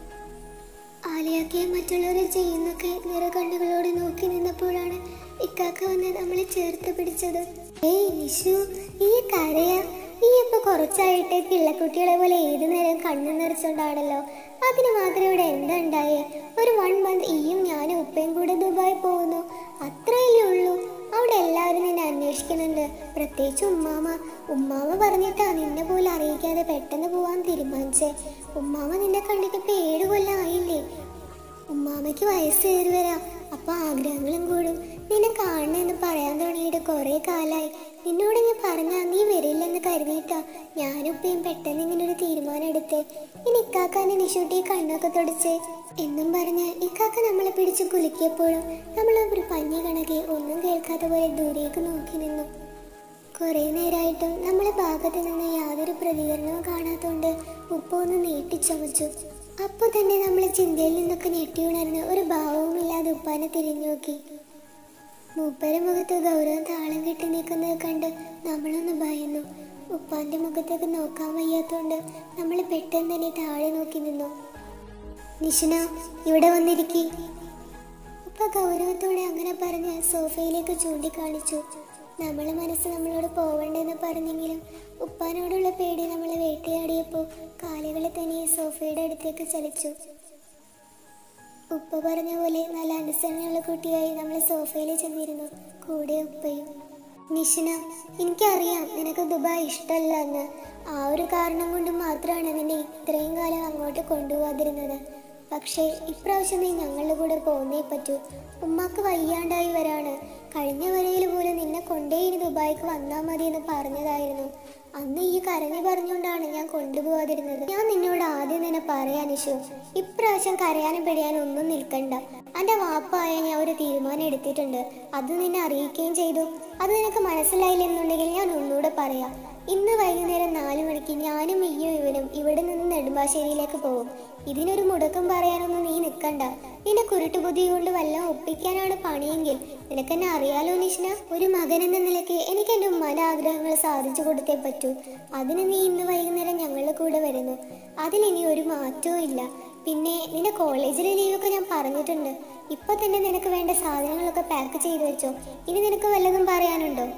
ആലിയാക്കയും മറ്റുള്ളവരെ ചെയ്യുന്നൊക്കെ നിറകണ്ണുകളോടെ നോക്കി നിന്നപ്പോഴാണ് ഇക്കാക്ക വന്ന് നമ്മളെ ചേർത്ത് പിടിച്ചത് ഏയ് നിഷു ഈ കരയാ നീ ഇപ്പൊ കുറച്ചായിട്ട് കിള്ളക്കുട്ടികളെ പോലെ ഏതു നേരം കണ്ണു നിറച്ചോണ്ടാണല്ലോ അതിന് മാത്രം ഇവിടെ എന്താ ഉണ്ടായേ ഒരു വൺ മന്ത് ഈയും ഞാനും ഉപ്പയും കൂടെ ദുബായി പോകുന്നു അത്രയല്ലേ ഉള്ളൂ അവിടെ എല്ലാവരും നിന്നെ അന്വേഷിക്കുന്നുണ്ട് പ്രത്യേകിച്ച് ഉമ്മാമ ഉമ്മാമ പറഞ്ഞിട്ടാ നിന്നെ പോലും അറിയിക്കാതെ പെട്ടെന്ന് പോവാൻ തീരുമാനിച്ചേ ഉമ്മാമ നിന്നെ കണ്ടിട്ട് ഇപ്പൊ ഏഴ് കൊല്ലം ആയില്ലേ ഉമ്മാമയ്ക്ക് വയസ്സ് കയറി വരാം അപ്പൊ ആഗ്രഹങ്ങളും കൂടും നിന്നെ കാണണമെന്ന് പറയാൻ തുടങ്ങിയിട്ട് കുറെ കാലായി നിന്നോട് ഞാൻ പറഞ്ഞാ നീ വരില്ലെന്ന് കരുതിയിട്ടാ ഞാനുപ്പയും പെട്ടെന്ന് ഇങ്ങനെ ഒരു തീരുമാനം എടുത്തേ ഇനി ഇക്കാക്കാനെ നിഷൂട്ടി കണ്ണൊക്കെ തുടച്ച് എന്നും പറഞ്ഞ് ഇക്കാക്ക നമ്മളെ പിടിച്ച് കുലുക്കിയപ്പോഴും നമ്മൾ ഒരു പഞ്ഞി കണക്കെ ഒന്നും കേൾക്കാത്ത പോലെ ദൂരേക്ക് നോക്കി നിന്നു കുറെ നേരമായിട്ടും നമ്മളെ ഭാഗത്ത് നിന്ന് യാതൊരു പ്രതികരണവും കാണാത്തോണ്ട് ഉപ്പ ഒന്ന് നീട്ടി ചമച്ചു അപ്പൊ തന്നെ നമ്മളെ ചിന്തയിൽ നിന്നൊക്കെ ഞെട്ടി ഉണർന്ന് ഒരു ഭാവവുമില്ലാതെ ഉപ്പാനെ തിരിഞ്ഞു നോക്കി മൂപ്പര മുഖത്ത് ഗൗരവം താളം കെട്ടി നിൽക്കുന്നത് കണ്ട് നമ്മളൊന്ന് ഭയന്നു ഉപ്പാന്റെ മുഖത്തേക്ക് നോക്കാൻ വയ്യാത്തോണ്ട് നമ്മൾ പെട്ടെന്ന് തന്നെ താഴെ നോക്കി നിന്നു നിഷിന ഇവിടെ വന്നിരിക്കി ഉപ്പ ഗൗരവത്തോടെ അങ്ങനെ പറഞ്ഞ് സോഫയിലേക്ക് ചൂണ്ടിക്കാണിച്ചു നമ്മളെ മനസ്സ് നമ്മളോട് പോവണ്ടെന്ന് പറഞ്ഞെങ്കിലും ഉപ്പാനോടുള്ള പേടി നമ്മളെ വേട്ടയാടിയപ്പോൾ കാലുകളെ തന്നെ സോഫയുടെ അടുത്തേക്ക് ചലിച്ചു ഉപ്പ പറഞ്ഞ പോലെ നല്ല അനുസരണയുള്ള കുട്ടിയായി നമ്മൾ സോഫയിൽ ചെന്നിരുന്നു കൂടെ ഉപ്പയും നിഷിന എനിക്കറിയാം നിനക്ക് ദുബായ് ഇഷ്ടമല്ല എന്ന് ആ ഒരു കാരണം കൊണ്ട് മാത്രമാണ് നിന്നെ ഇത്രയും കാലം അങ്ങോട്ട് കൊണ്ടുപോകാതിരുന്നത് പക്ഷേ ഇപ്രാവശ്യം നീ ഞങ്ങളുടെ കൂടെ പോന്നേ പറ്റൂ ഉമ്മാക്ക് വയ്യാണ്ടായി വരാണ് കഴിഞ്ഞ വരയിൽ പോലും നിന്നെ കൊണ്ടേ ഇനി ദുബായിക്ക് വന്നാൽ മതി എന്ന് പറഞ്ഞതായിരുന്നു അന്ന് ഈ കരഞ്ഞു പറഞ്ഞുകൊണ്ടാണ് ഞാൻ കൊണ്ടുപോകാതിരുന്നത് ഞാൻ നിന്നോട് ആദ്യം തന്നെ പറയാൻ ഇഷു ഇപ്രാവശ്യം കരയാനും പിടിയാനും ഒന്നും നിൽക്കണ്ട എൻ്റെ വാപ്പായ ഞാൻ ഒരു തീരുമാനം എടുത്തിട്ടുണ്ട് അത് നിന്നെ അറിയിക്കുകയും ചെയ്തു അത് നിനക്ക് മനസ്സിലായില്ലെന്നുണ്ടെങ്കിൽ ഞാൻ ഒന്നുകൂടെ പറയാം ഇന്ന് വൈകുന്നേരം നാലു മണിക്ക് ഞാനും ഈയും ഇവനും ഇവിടെ നിന്ന് നെടുമ്പാശ്ശേരിയിലേക്ക് പോകും ഇതിനൊരു മുടക്കം പറയാനൊന്നും നീ നിൽക്കണ്ട നിന്നെ കുരുട്ടുബുദ്ധി കൊണ്ട് വല്ലതും ഒപ്പിക്കാനാണ് പണിയെങ്കിൽ നിനക്കെന്നെ അറിയാലോ നിഷ്ന ഒരു മകൻ എന്ന നിലയ്ക്ക് എനിക്ക് എൻ്റെ ഉമ്മാൻ്റെ ആഗ്രഹങ്ങൾ സാധിച്ചു കൊടുത്തേ പറ്റൂ അതിന് നീ ഇന്ന് വൈകുന്നേരം ഞങ്ങളുടെ കൂടെ വരുന്നു അതിലിനി ഒരു മാറ്റവും ഇല്ല പിന്നെ നിന്റെ കോളേജിലെ ലീവൊക്കെ ഞാൻ പറഞ്ഞിട്ടുണ്ട് ഇപ്പൊ തന്നെ നിനക്ക് വേണ്ട സാധനങ്ങളൊക്കെ പാക്ക് ചെയ്തു വെച്ചോ ഇനി നിനക്ക് വല്ലതും പറയാനുണ്ടോ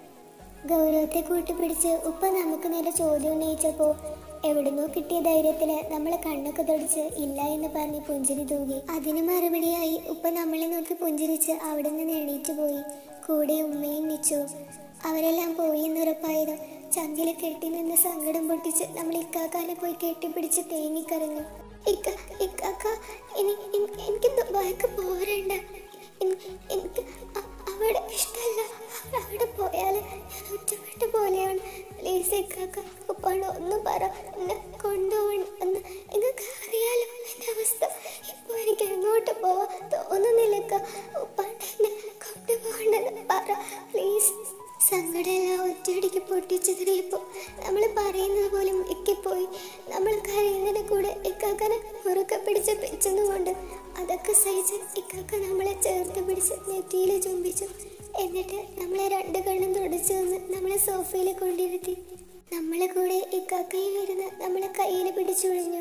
ഗൗരവത്തെ കൂട്ടിപ്പിടിച്ച് ഉപ്പ നമുക്ക് നേരെ ചോദ്യം ഉന്നയിച്ചപ്പോ എവിടുന്നോ കിട്ടിയ ധൈര്യത്തില് നമ്മളെ കണ്ണൊക്കെ തൊടിച്ച് ഇല്ല എന്ന് പറഞ്ഞ് പുഞ്ചിരി തൂകി അതിന് മറുപടിയായി ഉപ്പ നമ്മളെ നോക്കി പുഞ്ചിരിച്ച് അവിടെ നിന്ന് എണീറ്റ് പോയി കൂടെ ഉമ്മയും നിച്ചു അവരെല്ലാം പോയി എന്നുറപ്പായതും ചങ്കില് കെട്ടി നിന്ന് സങ്കടം പൊട്ടിച്ച് നമ്മൾ ഇക്കാക്കാനെ പോയി കെട്ടിപ്പിടിച്ച് തേങ്ങിക്കരഞ്ഞു ഇക്ക ഇക്കാക്ക ഇനി എനി- എനിക്ക് ദുബായിക്ക് പോരണ്ട എനി- എനിക്ക് അ- അവിടെ ഇഷ്ടമല്ല അവിടെ പോയാൽ ഞാൻ ഒറ്റപ്പെട്ട പോലെയാണ് പ്ലീസ് ഇക്കാക്ക ഉപ്പാണ് ഒന്ന് പറ എന്നെ കൊണ്ടുപോകണം എന്ന് നിങ്ങൾക്ക് അറിയാലോ എൻ്റെ അവസ്ഥ ഇപ്പോൾ എനിക്ക് എങ്ങോട്ട് പോവാൻ തോന്നുന്നില്ലക്ക ഉപ്പാണ്ട് എന്നെ കൊണ്ടുപോകണമെന്ന് പറ പ്ലീസ് സങ്കടമെല്ലാം ഒറ്റയടിക്ക് പൊട്ടിച്ചെറിയപ്പോൾ നമ്മൾ പറയുന്നത് പോലും ഇക്കിപ്പോയി നമ്മൾ കരയുന്നതിനെ കൂടെ ഇക്കാക്കനെ മുറുക്കെ പിടിച്ച് പിച്ചുന്നുകൊണ്ട് അതൊക്കെ സഹിച്ച് ഇക്കാക്ക നമ്മളെ ചേർത്ത് പിടിച്ച് നെറ്റിയിൽ ചുംബിച്ചു എന്നിട്ട് നമ്മളെ രണ്ട് കണ്ണും തുടച്ചു നിന്ന് നമ്മളെ സോഫയിൽ കൊണ്ടിരുത്തി നമ്മളെ കൂടെ ഇക്കാക്കയും ഇരുന്ന് നമ്മളെ കയ്യിൽ പിടിച്ചുഴിഞ്ഞു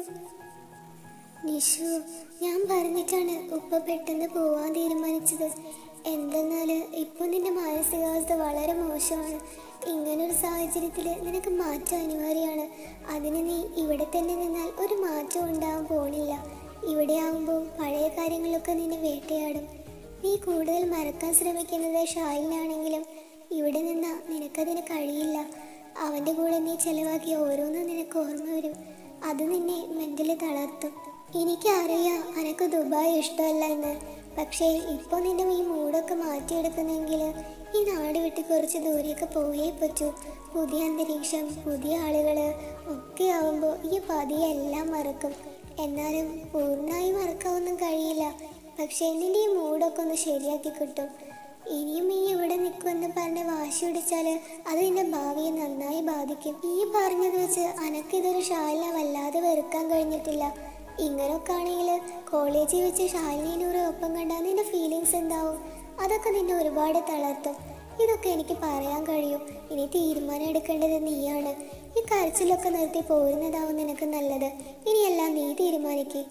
നിഷു ഞാൻ പറഞ്ഞിട്ടാണ് ഉപ്പ പെട്ടെന്ന് പോവാൻ തീരുമാനിച്ചത് എന്തെന്നാല് ഇപ്പൊ നിന്റെ മാനസികാവസ്ഥ വളരെ മോശമാണ് ഇങ്ങനൊരു സാഹചര്യത്തിൽ നിനക്ക് മാറ്റം അനിവാര്യമാണ് അതിന് നീ ഇവിടെ തന്നെ നിന്നാൽ ഒരു മാറ്റവും ഉണ്ടാവാൻ പോണില്ല ഇവിടെ ആവുമ്പോൾ പഴയ കാര്യങ്ങളൊക്കെ നിന്നെ വേട്ടയാടും നീ കൂടുതൽ മറക്കാൻ ശ്രമിക്കുന്നത് ഷായിലാണെങ്കിലും ഇവിടെ നിന്നാ നിനക്കതിന് കഴിയില്ല അവൻ്റെ കൂടെ നീ ചെലവാക്കിയ ഓരോന്നും നിനക്ക് ഓർമ്മ വരും അത് നിന്നെ മെന്റലി തളർത്തും എനിക്കറിയാം അനക്ക് ദുബായ് ഇഷ്ടമല്ല എന്ന് പക്ഷേ ഇപ്പോൾ നിന്റെ ഈ മൂടൊക്കെ മാറ്റിയെടുക്കുന്നെങ്കിൽ ഈ നാട് വിട്ട് കുറച്ച് ദൂരെയൊക്കെ പോയേ പറ്റൂ പുതിയ അന്തരീക്ഷം പുതിയ ആളുകൾ ഒക്കെ ആവുമ്പോൾ ഈ പതിയെ എല്ലാം മറക്കും എന്നാലും പൂർണ്ണമായി മറക്കാവൊന്നും കഴിയില്ല പക്ഷേ നിന്റെ ഈ മൂടൊക്കെ ഒന്ന് ശരിയാക്കി കിട്ടും ഇനിയും ഈ ഇവിടെ നിൽക്കുമെന്ന് പറഞ്ഞ് വാശി പിടിച്ചാൽ അത് നിന്റെ ഭാവിയെ നന്നായി ബാധിക്കും ഈ പറഞ്ഞത് വെച്ച് അനക്കിതൊരു ഷാല വല്ലാതെ വെറുക്കാൻ കഴിഞ്ഞിട്ടില്ല ഇങ്ങനൊക്കെ ആണെങ്കിൽ കോളേജിൽ വെച്ച് ഷാലിനൂറെ ഒപ്പം കണ്ടാൽ നിന്റെ ഫീലിങ്സ് എന്താവും അതൊക്കെ നിന്നെ ഒരുപാട് തളർത്തും ഇതൊക്കെ എനിക്ക് പറയാൻ കഴിയും ഇനി തീരുമാനം എടുക്കേണ്ടത് നീയാണ് ഈ കരച്ചിലൊക്കെ നിർത്തി പോരുന്നതാവും നിനക്ക് നല്ലത് ഇനിയെല്ലാം നീ തീരുമാനിക്കേ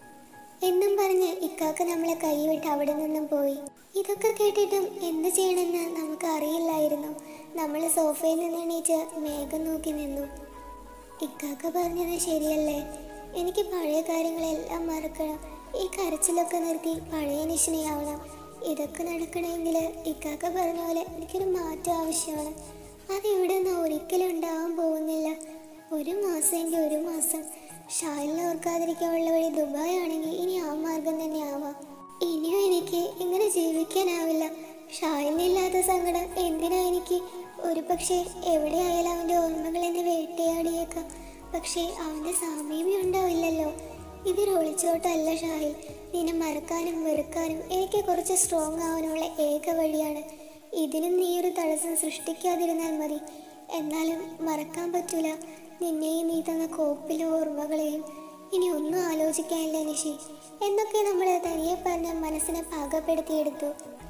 എന്നും പറഞ്ഞ് ഇക്കാക്ക് നമ്മളെ കൈവിട്ട് അവിടെ നിന്നും പോയി ഇതൊക്കെ കേട്ടിട്ടും എന്ത് ചെയ്യണമെന്ന് നമുക്ക് അറിയില്ലായിരുന്നു നമ്മൾ സോഫയിൽ നിന്ന് എണീറ്റ് മേഘം നോക്കി നിന്നു ഇക്കാക്ക പറഞ്ഞത് ശരിയല്ലേ എനിക്ക് പഴയ കാര്യങ്ങളെല്ലാം മറക്കണം ഈ കരച്ചിലൊക്കെ നിർത്തി പഴയ നിശ്ചയാവണം ഇതൊക്കെ നടക്കണമെങ്കിൽ ഇക്കാക്ക പറഞ്ഞ പോലെ എനിക്കൊരു മാറ്റം ആവശ്യമാണ് അത് ഇവിടെ നിന്ന് ഒരിക്കലും ഉണ്ടാവാൻ പോകുന്നില്ല ഒരു മാസമെങ്കിൽ ഒരു മാസം ഷാലിനെ ഓർക്കാതിരിക്കാനുള്ള വഴി ദുബായ് ആണെങ്കിൽ ഇനി ആ മാർഗം തന്നെ ആവാം ഇനിയും എനിക്ക് ഇങ്ങനെ ജീവിക്കാനാവില്ല ഷാലിനില്ലാത്ത സങ്കടം എന്തിനാ എനിക്ക് ഒരു പക്ഷേ എവിടെയായാലും അവൻ്റെ ഓർമ്മകൾ എന്നെ വേട്ടയാടിയേക്കാം പക്ഷേ അവൻ്റെ സാമീപ്യം ഉണ്ടാവില്ലല്ലോ ഇതൊരു ഒളിച്ചോട്ടല്ല ഷാഹിൽ നിന്നെ മറക്കാനും വെറുക്കാനും എനിക്ക് കുറച്ച് സ്ട്രോങ് ആവാനുള്ള ഏക വഴിയാണ് ഇതിനും നീ ഒരു തടസ്സം സൃഷ്ടിക്കാതിരുന്നാൽ മതി എന്നാലും മറക്കാൻ പറ്റൂല നിന്നെയും നീ തന്ന കോപ്പിലെ ഓർമ്മകളെയും ഇനി ഒന്നും ആലോചിക്കാനില്ല നിഷി എന്നൊക്കെ നമ്മൾ തനിയെ പറഞ്ഞ മനസ്സിനെ പാകപ്പെടുത്തിയെടുത്തു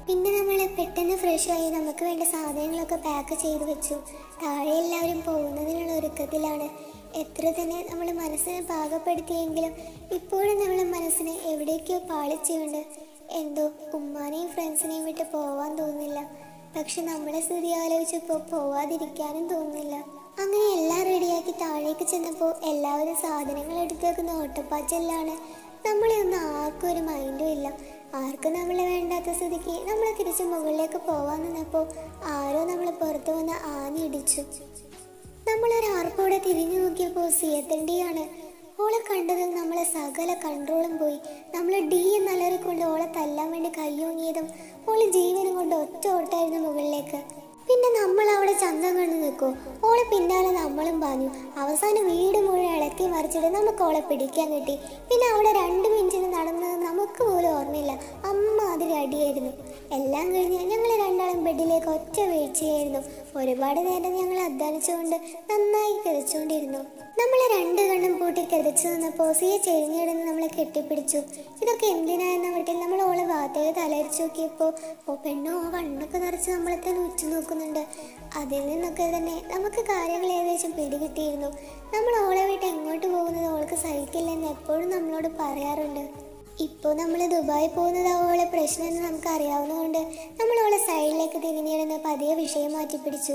പിന്നെ നമ്മൾ പെട്ടെന്ന് ഫ്രഷ് ആയി നമുക്ക് വേണ്ട സാധനങ്ങളൊക്കെ പാക്ക് ചെയ്ത് വെച്ചു താഴെ എല്ലാവരും പോകുന്നതിനുള്ള ഒരുക്കത്തിലാണ് എത്ര തന്നെ നമ്മൾ മനസ്സിനെ പാകപ്പെടുത്തിയെങ്കിലും ഇപ്പോഴും നമ്മളെ മനസ്സിന് എവിടേക്കോ പാളിച്ചുകൊണ്ട് എന്തോ ഉമ്മാനെയും ഫ്രണ്ട്സിനെയും വിട്ട് പോവാൻ തോന്നുന്നില്ല പക്ഷെ നമ്മളെ സ്ഥിതി ആലോചിച്ചപ്പോൾ പോവാതിരിക്കാനും തോന്നുന്നില്ല അങ്ങനെ എല്ലാം റെഡിയാക്കി താഴേക്ക് ചെന്നപ്പോൾ എല്ലാവരും സാധനങ്ങൾ എടുത്തു വെക്കുന്ന ഓട്ടപ്പാച്ചെല്ലാണ് നമ്മളെ ഒന്നും ആർക്കും ഒരു മൈൻഡും ഇല്ല ആർക്കും നമ്മളെ വേണ്ടാത്ത സ്ഥിതിക്ക് നമ്മൾ തിരിച്ച് മുകളിലേക്ക് പോവാൻ നിന്നപ്പോൾ ആരോ നമ്മളെ പുറത്തു വന്ന് ആഞ്ഞി ഇടിച്ചു നമ്മളൊരു ആർപ്പോടെ തിരിഞ്ഞു നോക്കിയപ്പോൾ സിയത്തണ്ടിയാണ് ഓളെ കണ്ടതും നമ്മളെ സകല കൺട്രോളും പോയി നമ്മൾ ഡി എന്നലറിക്കൊണ്ട് ഓളെ തല്ലാൻ വേണ്ടി കയ്യോങ്ങിയതും ഓളെ ജീവനും കൊണ്ട് ഒറ്റ ഓട്ടായിരുന്നു മുകളിലേക്ക് പിന്നെ നമ്മൾ അവിടെ ചന്തം കണ്ടു നിൽക്കും ഓളെ പിന്നാലെ നമ്മളും പാഞ്ഞു അവസാനം വീട് മുഴുവൻ ഇളക്കി മറിച്ചിട്ട് നമുക്ക് ഓളെ പിടിക്കാൻ കിട്ടി പിന്നെ അവിടെ രണ്ട് മിനിറ്റിന് നടന്നത് നമുക്ക് പോലും ഓർമ്മയില്ല അമ്മ അതിൽ അടിയായിരുന്നു എല്ലാം കഴിഞ്ഞ് ഞങ്ങൾ രണ്ടാളും ബെഡിലേക്ക് ഒറ്റ വീഴ്ചയായിരുന്നു ഒരുപാട് നേരം ഞങ്ങൾ അധ്വാനിച്ചുകൊണ്ട് നന്നായി കിതച്ചുകൊണ്ടിരുന്നു നമ്മളെ രണ്ട് കണ്ണും പൂട്ടി കിതച്ചു നിന്നപ്പോൾ സിയെ ചെരിഞ്ഞിടുന്ന് നമ്മളെ കെട്ടിപ്പിടിച്ചു ഇതൊക്കെ എന്തിനായെന്ന വീട്ടിൽ നമ്മൾ ഓളെ ഭാഗത്തേക്ക് തലരിച്ചു നോക്കിയപ്പോൾ ഓ പെണ്ണോ ഓ കണ്ണൊക്കെ നിറച്ച് നമ്മളെ തന്നെ ഉച്ചു നോക്കുന്നുണ്ട് അതിൽ നിന്നൊക്കെ തന്നെ നമുക്ക് കാര്യങ്ങൾ ഏകദേശം പിടികിട്ടിയിരുന്നു നമ്മൾ ഓളെ വിട്ട് എങ്ങോട്ട് പോകുന്നത് ഓൾക്ക് സഹിക്കില്ലെന്ന് എപ്പോഴും നമ്മളോട് പറയാറുണ്ട് ഇപ്പോൾ നമ്മൾ ദുബായി പോകുന്നത് അവളെ പ്രശ്നമെന്ന് നമുക്ക് അറിയാവുന്നതുകൊണ്ട് നമ്മൾ അവളെ സൈഡിലേക്ക് തിരിഞ്ഞിടുന്ന പതിയെ വിഷയം മാറ്റി പിടിച്ചു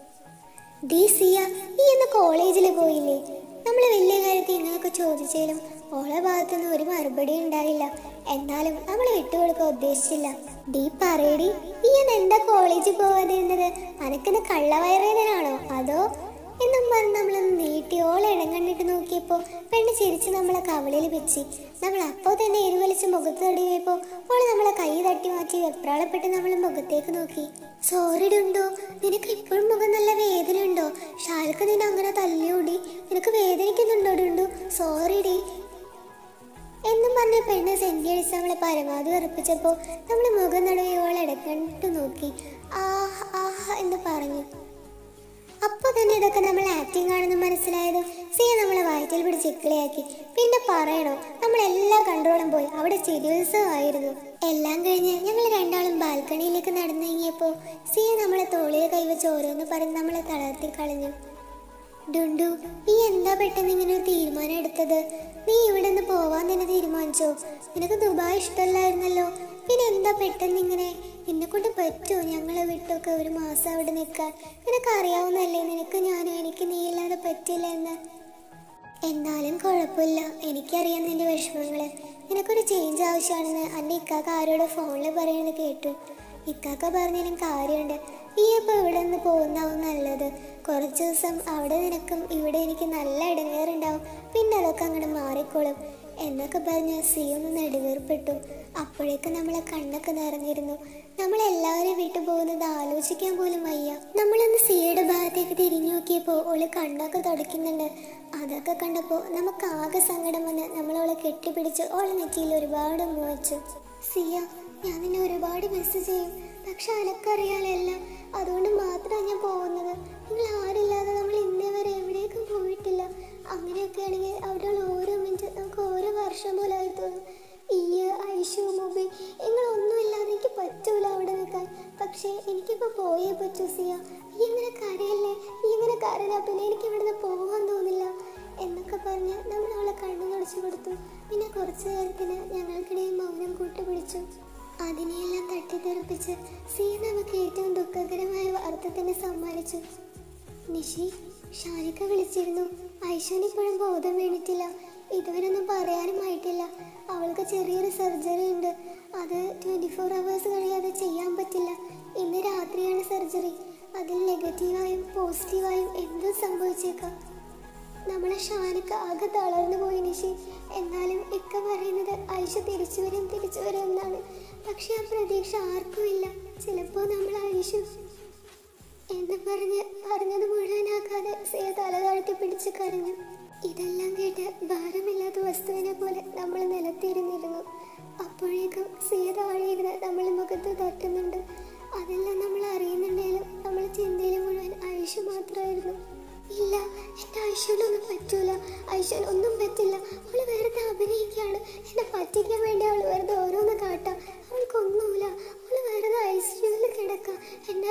ഡി സിയ നീ ഇന്ന് കോളേജിൽ പോയില്ലേ നമ്മൾ വലിയ കാര്യത്തിൽ ഇങ്ങനെയൊക്കെ ചോദിച്ചാലും ഓളെ ഭാഗത്തുനിന്ന് ഒരു മറുപടി ഉണ്ടായില്ല എന്നാലും നമ്മൾ വിട്ടുകൊടുക്കാൻ ഉദ്ദേശിച്ചില്ല ഡീ പറയടി നീ ഇന്ന് എന്താ കോളേജിൽ പോകാതിരുന്നത് അനക്കിന്ന് കള്ളവയറേതനാണോ അതോ എന്നും പറഞ്ഞ് നമ്മളൊന്ന് നീട്ടി ഓളെ ഇടം കണ്ടിട്ട് നോക്കിയപ്പോൾ പെണ്ണ് ചിരിച്ച് നമ്മളെ കവളിൽ വെച്ച് നമ്മൾ അപ്പോൾ തന്നെ എരിവലിച്ച് മുഖത്ത് തടിയപ്പോൾ ഓള് നമ്മളെ കൈ തട്ടി മാറ്റി വെപ്രാളപ്പെട്ട് നമ്മളെ മുഖത്തേക്ക് നോക്കി സോറി ഡുണ്ടോ നിനക്ക് ഇപ്പോഴും മുഖം നല്ല വേദന ഉണ്ടോ ഷാൽക്ക് നിന്നെ അങ്ങനെ തല്ലിയോടി നിനക്ക് വേദനിക്കുന്നുണ്ടോ ഡുണ്ടു സോറി ഡി എന്നും പറഞ്ഞ പെണ്ണ് സെന്റി അടിച്ച് നമ്മളെ പരമാവധി ഉറപ്പിച്ചപ്പോൾ നമ്മൾ മുഖം നടുവേ ഓളെ ഇടക്കണ്ടിട്ട് നോക്കി ആഹ് ആഹ് എന്ന് പറഞ്ഞു അപ്പൊ തന്നെ ഇതൊക്കെ നമ്മൾ ആക്ടിങ് ആണെന്ന് മനസ്സിലായതും സിയ നമ്മളെ വയറ്റിൽ പിടിച്ച് ഇക്കിളിയാക്കി പിന്നെ പറയണോ നമ്മൾ എല്ലാ കൺട്രോളും പോയി അവിടെ ചികിത്സമായിരുന്നു എല്ലാം കഴിഞ്ഞ് ഞങ്ങൾ രണ്ടാളും ബാൽക്കണിയിലേക്ക് നടന്നു കഴിഞ്ഞപ്പോൾ സിയ നമ്മളെ തോളിയെ കൈവച്ച് ഓരോന്ന് പറഞ്ഞ് നമ്മളെ തളർത്തി കളഞ്ഞു ഡുണ്ടു നീ എന്താ പെട്ടെന്ന് ഇങ്ങനെ ഒരു തീരുമാനം എടുത്തത് നീ ഇവിടെ നിന്ന് പോവാൻ തന്നെ തീരുമാനിച്ചോ നിനക്ക് ദുബായ് ഇഷ്ടമല്ലായിരുന്നല്ലോ പിന്നെ എന്താ പെട്ടെന്ന് ഇങ്ങനെ എന്നെ കൊണ്ട് പറ്റുമോ ഞങ്ങളെ വിട്ടൊക്കെ ഒരു മാസം അവിടെ നിൽക്കാൻ നിനക്ക് അറിയാവുന്നല്ലേ നിനക്ക് ഞാനും എനിക്ക് നീ ഇല്ലാതെ പറ്റില്ല എന്ന് എന്നാലും കുഴപ്പമില്ല എനിക്കറിയാം നിന്റെ വിഷമങ്ങൾ നിനക്കൊരു ചേഞ്ച് ആവശ്യമാണെന്ന് എൻ്റെ ഇക്കാക്ക ആരോട് ഫോണിൽ പറയുന്നത് കേട്ടു ഇക്കാക്ക പറഞ്ഞതിനും കാര്യമുണ്ട് നീ ഇപ്പോൾ ഇവിടെ നിന്ന് പോകുന്നതാവും നല്ലത് കുറച്ച് ദിവസം അവിടെ നിനക്കും ഇവിടെ എനിക്ക് നല്ല ഇടങ്ങേറുണ്ടാവും പിന്നെ അതൊക്കെ അങ്ങോട്ട് മാറിക്കോളും എന്നൊക്കെ പറഞ്ഞ് സി ഒന്ന് നെടുവേർപ്പെട്ടു അപ്പോഴേക്ക് നമ്മളെ കണ്ണൊക്കെ നിറഞ്ഞിരുന്നു നമ്മളെല്ലാവരും വീട്ടിൽ പോകുന്നത് ആലോചിക്കാൻ പോലും വയ്യ നമ്മളൊന്ന് സിയുടെ ഭാഗത്തേക്ക് തിരിഞ്ഞു നോക്കിയപ്പോൾ ഓള് കണ്ണൊക്കെ തുടയ്ക്കുന്നുണ്ട് അതൊക്കെ കണ്ടപ്പോൾ നമുക്ക് ആകെ സങ്കടം വന്ന് നമ്മളോളെ കെട്ടിപ്പിടിച്ച് ഓളെ നെറ്റിയിൽ ഒരുപാട് മുവച്ചു സിയ ഞാൻ നിന്നെ ഒരുപാട് മിസ് ചെയ്യും പക്ഷെ അനക്കറിയാലല്ല അതുകൊണ്ട് മാത്രമാണ് ഞാൻ പോകുന്നത് നിങ്ങൾ ആരില്ലാതെ നമ്മൾ ഇന്നേ വരെ എവിടേക്കും പോയിട്ടില്ല അങ്ങനെയൊക്കെ ആണെങ്കിൽ അവിടെയുള്ള ഓരോ മിനിറ്റ് നമുക്ക് ഓരോ വർഷം പോലെ ആയി തോന്നും ഈ ഐഷു മൊബൈൽ നിങ്ങളൊന്നുമില്ലാതെ എനിക്ക് പറ്റൂല അവിടെ നിൽക്കാൻ പക്ഷേ എനിക്കിപ്പോൾ പോയേ പറ്റൂ സിയ ഈ ഇങ്ങനെ കരയല്ലേ ഈ ഇങ്ങനെ കരയില്ല പിന്നെ എനിക്ക് ഇവിടുന്ന് പോകാൻ തോന്നില്ല എന്നൊക്കെ പറഞ്ഞ് നമ്മൾ അവളെ കണ്ണു തുടച്ചു കൊടുത്തു പിന്നെ കുറച്ചു നേരത്തിന് ഞങ്ങൾക്കിടയിൽ മൗനം കൂട്ടുപിടിച്ചു അതിനെയെല്ലാം തട്ടിത്തെറിപ്പിച്ച് സി നമുക്ക് ഏറ്റവും ദുഃഖകരമായ വാർത്ത തന്നെ സമ്മാനിച്ചു നിഷി ഷാനിക്ക വിളിച്ചിരുന്നു ഐശ്വര്യ ഇപ്പോഴും ബോധം വീണിട്ടില്ല ഇതുവരെ ഒന്നും പറയാനും ആയിട്ടില്ല അവൾക്ക് ചെറിയൊരു സർജറി ഉണ്ട് അത് ട്വൻറ്റി ഫോർ അവേഴ്സ് കഴിയാതെ ചെയ്യാൻ പറ്റില്ല ഇന്ന് രാത്രിയാണ് സർജറി അതിൽ നെഗറ്റീവായും പോസിറ്റീവായും എന്തും സംഭവിച്ചേക്കാം നമ്മളെ ഷാനിക്ക ആകെ തളർന്നു പോയി നിഷി എന്നാലും ഇക്ക പറയുന്നത് ഐഷ തിരിച്ചു വരും തിരിച്ചു വരും എന്നാണ് പക്ഷെ ആ പ്രതീക്ഷ ആർക്കും ഇല്ല ചിലപ്പോൾ നമ്മൾ ഐഷു എന്ന് പറഞ്ഞ് പറഞ്ഞത് മുഴുവനാക്കാതെ സിയ തല താഴ്ത്തി പിടിച്ച് കരഞ്ഞു ഇതെല്ലാം കേട്ട് ഭാരമില്ലാത്ത വസ്തുവിനെ പോലെ നമ്മൾ നിലത്തിരുന്നിരുന്നു അപ്പോഴേക്കും സിയ താഴെയിരുന്ന് നമ്മൾ മുഖത്ത് തട്ടുന്നുണ്ട് അതെല്ലാം നമ്മൾ അറിയുന്നുണ്ടെങ്കിലും നമ്മൾ ചിന്തയിൽ മുഴുവൻ ഐഷു മാത്രമായിരുന്നു ഇല്ല എൻ്റെ ഐശ്വര്യൊന്നും പറ്റൂല ഐശ്വര്യ ഒന്നും പറ്റില്ല അവള് വെറുതെ അഭിനയിക്കുകയാണ് എന്നെ പറ്റിക്കാൻ വേണ്ടി അവൾ വെറുതെ ഓരോന്ന് കാട്ടാം അവൾക്കൊന്നുമില്ല അവള് വെറുതെ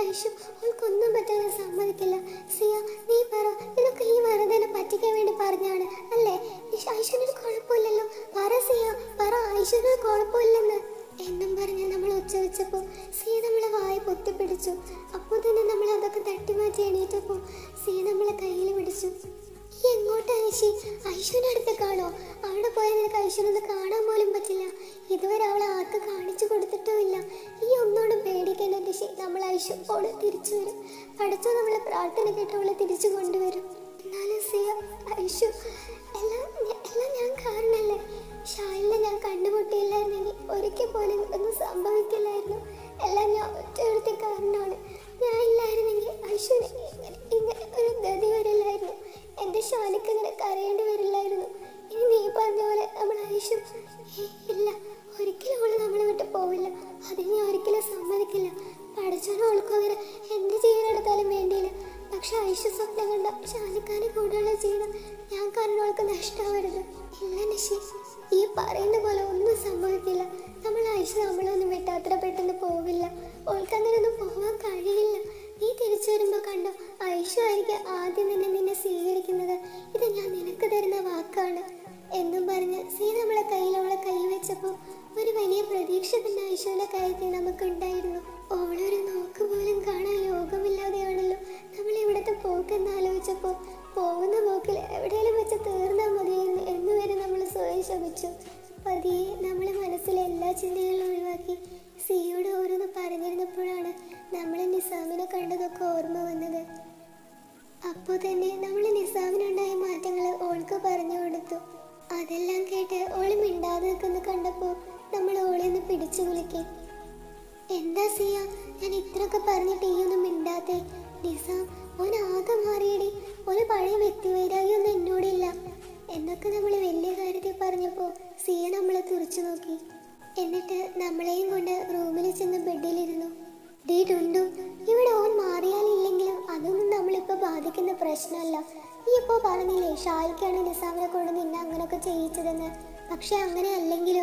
ഐഷു അവൾക്കൊന്നും പറ്റാൻ സമ്മതിക്കില്ല സിയ നീ പറ ഇതൊക്കെ ഈ വെറുതെ എന്നെ പറ്റിക്കാൻ വേണ്ടി പറഞ്ഞാണ് അല്ലേ ഐശ്വര്യൊരു കുഴപ്പമില്ലല്ലോ പറ സിയ പറ ഐശ്വര്യൊരു കുഴപ്പമില്ലെന്ന് എന്നും പറഞ്ഞ് നമ്മൾ ഉച്ച വെച്ചപ്പോൾ സിയ നമ്മളെ വായ പൊത്തിപ്പിടിച്ചു അപ്പോൾ തന്നെ നമ്മൾ അതൊക്കെ തട്ടിമാറ്റി എണീറ്റപ്പോൾ സിയ നമ്മളെ കയ്യിൽ പിടിച്ചു ഈ എങ്ങോട്ടാ ഐശി ഐശുവിന്റെ അടുത്തേക്കാണോ അവിടെ പോയാൽ നിനക്ക് ഐശ്വര്യൊന്ന് കാണാൻ പോലും പറ്റില്ല ഇതുവരെ അവളെ ആർക്ക് കാണിച്ചു കൊടുത്തിട്ടുമില്ല ഈ ഒന്നോടും പേടിക്കേണ്ട ഋഷി നമ്മൾ ഐശു ഓടെ തിരിച്ചു വരും പഠിച്ചോ നമ്മളെ പ്രാർത്ഥന കേട്ട് അവളെ തിരിച്ചു കൊണ്ടുവരും എന്നാലും സിയ ഐശു എല്ലാം ഞ- എല്ലാം ഞാൻ കാരണല്ലേ ഷാലിനെ ഞാൻ കണ്ടുമുട്ടിയില്ലായിരുന്നെങ്കിൽ ഒരിക്കൽ പോലും ഒന്നും സംഭവിക്കില്ലായിരുന്നു എല്ലാം ഞാൻ ഒറ്റ കാരണമാണ് ഞാൻ ഇല്ലായിരുന്നെങ്കിൽ ഐശ്വര്യ ഇങ്ങനെ ഒരു ഗതി വരില്ലായിരുന്നു എൻ്റെ ഷാലിക്ക് ഇങ്ങനെ കരയേണ്ടി വരില്ലായിരുന്നു ഇനി നീ പറഞ്ഞ പോലെ നമ്മൾ ഐശു ഏയ് ഇല്ല ഒരിക്കലും അവള് നമ്മളെ വിട്ട് പോവില്ല അതിന് ഞാൻ ഒരിക്കലും സമ്മതിക്കില്ല പഠിച്ചോനും അവൾക്ക് അങ്ങനെ എന്ത് ജീവനെടുത്താലും വേണ്ടിയില്ല പക്ഷെ ഐശു സ്വപ്നം കണ്ട ഷാലിക്കാനെ കൂടുതലുള്ള ജീവിതം ഞാൻ കാരണം അവൾക്ക് നഷ്ടമാവരുത് ഇല്ല നിഷി ഈ പറയുന്ന പോലെ ഒന്നും സംഭവിക്കില്ല നമ്മൾ ഐശു നമ്മളൊന്നും വിട്ട് അത്ര പെട്ടെന്ന് പോവില്ല അവൾക്ക് അങ്ങനെ ഒന്നും പോകാൻ കഴിയില്ല നീ തിരിച്ചു വരുമ്പോൾ കണ്ടോ ഐശു ആയിരിക്കും ആദ്യം തന്നെ നിന്നെ സ്വീകരിക്കുന്നത് ഇത് ഞാൻ നിനക്ക് തരുന്ന വാക്കാണ് എന്നും പറഞ്ഞ് സീ നമ്മളെ കയ്യിൽ അവളെ കൈ വെച്ചപ്പോൾ ഒരു വലിയ പ്രതീക്ഷ തന്നെ ഐശുവിന്റെ കാര്യത്തിൽ നമുക്കുണ്ടായിരുന്നു ഓളൊരു നോക്ക് പോലും കാണാൻ യോഗമില്ലാതെയാണല്ലോ നമ്മൾ ഇവിടുത്തെ പോക്കെന്ന് ആലോചിച്ചപ്പോൾ പോകുന്ന പോക്കിൽ എവിടെയെങ്കിലും വെച്ച് തീർന്നാൽ മതിയെന്ന് എന്നുവരെ നമ്മൾ സ്വയം ശമിച്ചു പതിയെ നമ്മളെ മനസ്സിലെ എല്ലാ ചിന്തകളും ഒഴിവാക്കി സിയോട് ഓരോന്ന് പറഞ്ഞിരുന്നപ്പോഴാണ് നമ്മൾ നിസാമിനെ കണ്ടതൊക്കെ ഓർമ്മ വന്നത് അപ്പോൾ തന്നെ നമ്മൾ നിസാമിനുണ്ടായ മാറ്റങ്ങൾ ഓൾക്ക് പറഞ്ഞു കൊടുത്തു അതെല്ലാം കേട്ട് ഓള് മിണ്ടാതെ നിൽക്കുന്ന കണ്ടപ്പോൾ നമ്മൾ ഓളെ ഒന്ന് പിടിച്ചു കുലുക്കി എന്താ സിയ ഞാൻ ഇത്രയൊക്കെ പറഞ്ഞിട്ട് ഈ ഒന്നും മിണ്ടാത്തെ നിസാം ഓൻ ആകെ മാറിയടി ഒരു പഴയ വ്യക്തിവൈരാഗ്യമൊന്നും എന്നോടില്ല എന്നൊക്കെ നമ്മൾ വലിയ കാര്യത്തിൽ പറഞ്ഞപ്പോൾ സിയ നമ്മളെ തുറച്ചു നോക്കി എന്നിട്ട് നമ്മളെയും കൊണ്ട് റൂമിൽ ചെന്ന് ബെഡിലിരുന്നു ഡീ ഡുണ്ടു ഇവിടെ ഓൻ മാറിയാലില്ലെങ്കിലും അതൊന്നും നമ്മളിപ്പോൾ ബാധിക്കുന്ന പ്രശ്നമല്ല നീ ഇപ്പോൾ പറഞ്ഞില്ലേ ഷായിക്കാണ് നിസാമിനെ കൊണ്ട് നിന്നെ അങ്ങനെയൊക്കെ ചെയ്യിച്ചതെന്ന് പക്ഷെ അങ്ങനെ അല്ലെങ്കിലോ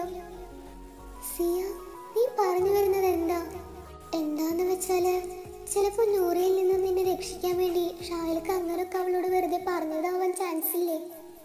സിയ നീ പറഞ്ഞു വരുന്നത് എന്താ എന്താന്ന് വെച്ചാല് ചിലപ്പോൾ നൂറയിൽ നിന്ന് നിന്നെ രക്ഷിക്കാൻ വേണ്ടി ഷായിൽക്ക് അങ്ങനൊക്കെ അവളോട് വെറുതെ പറഞ്ഞതാവാൻ ചാൻസ് ഇല്ലേ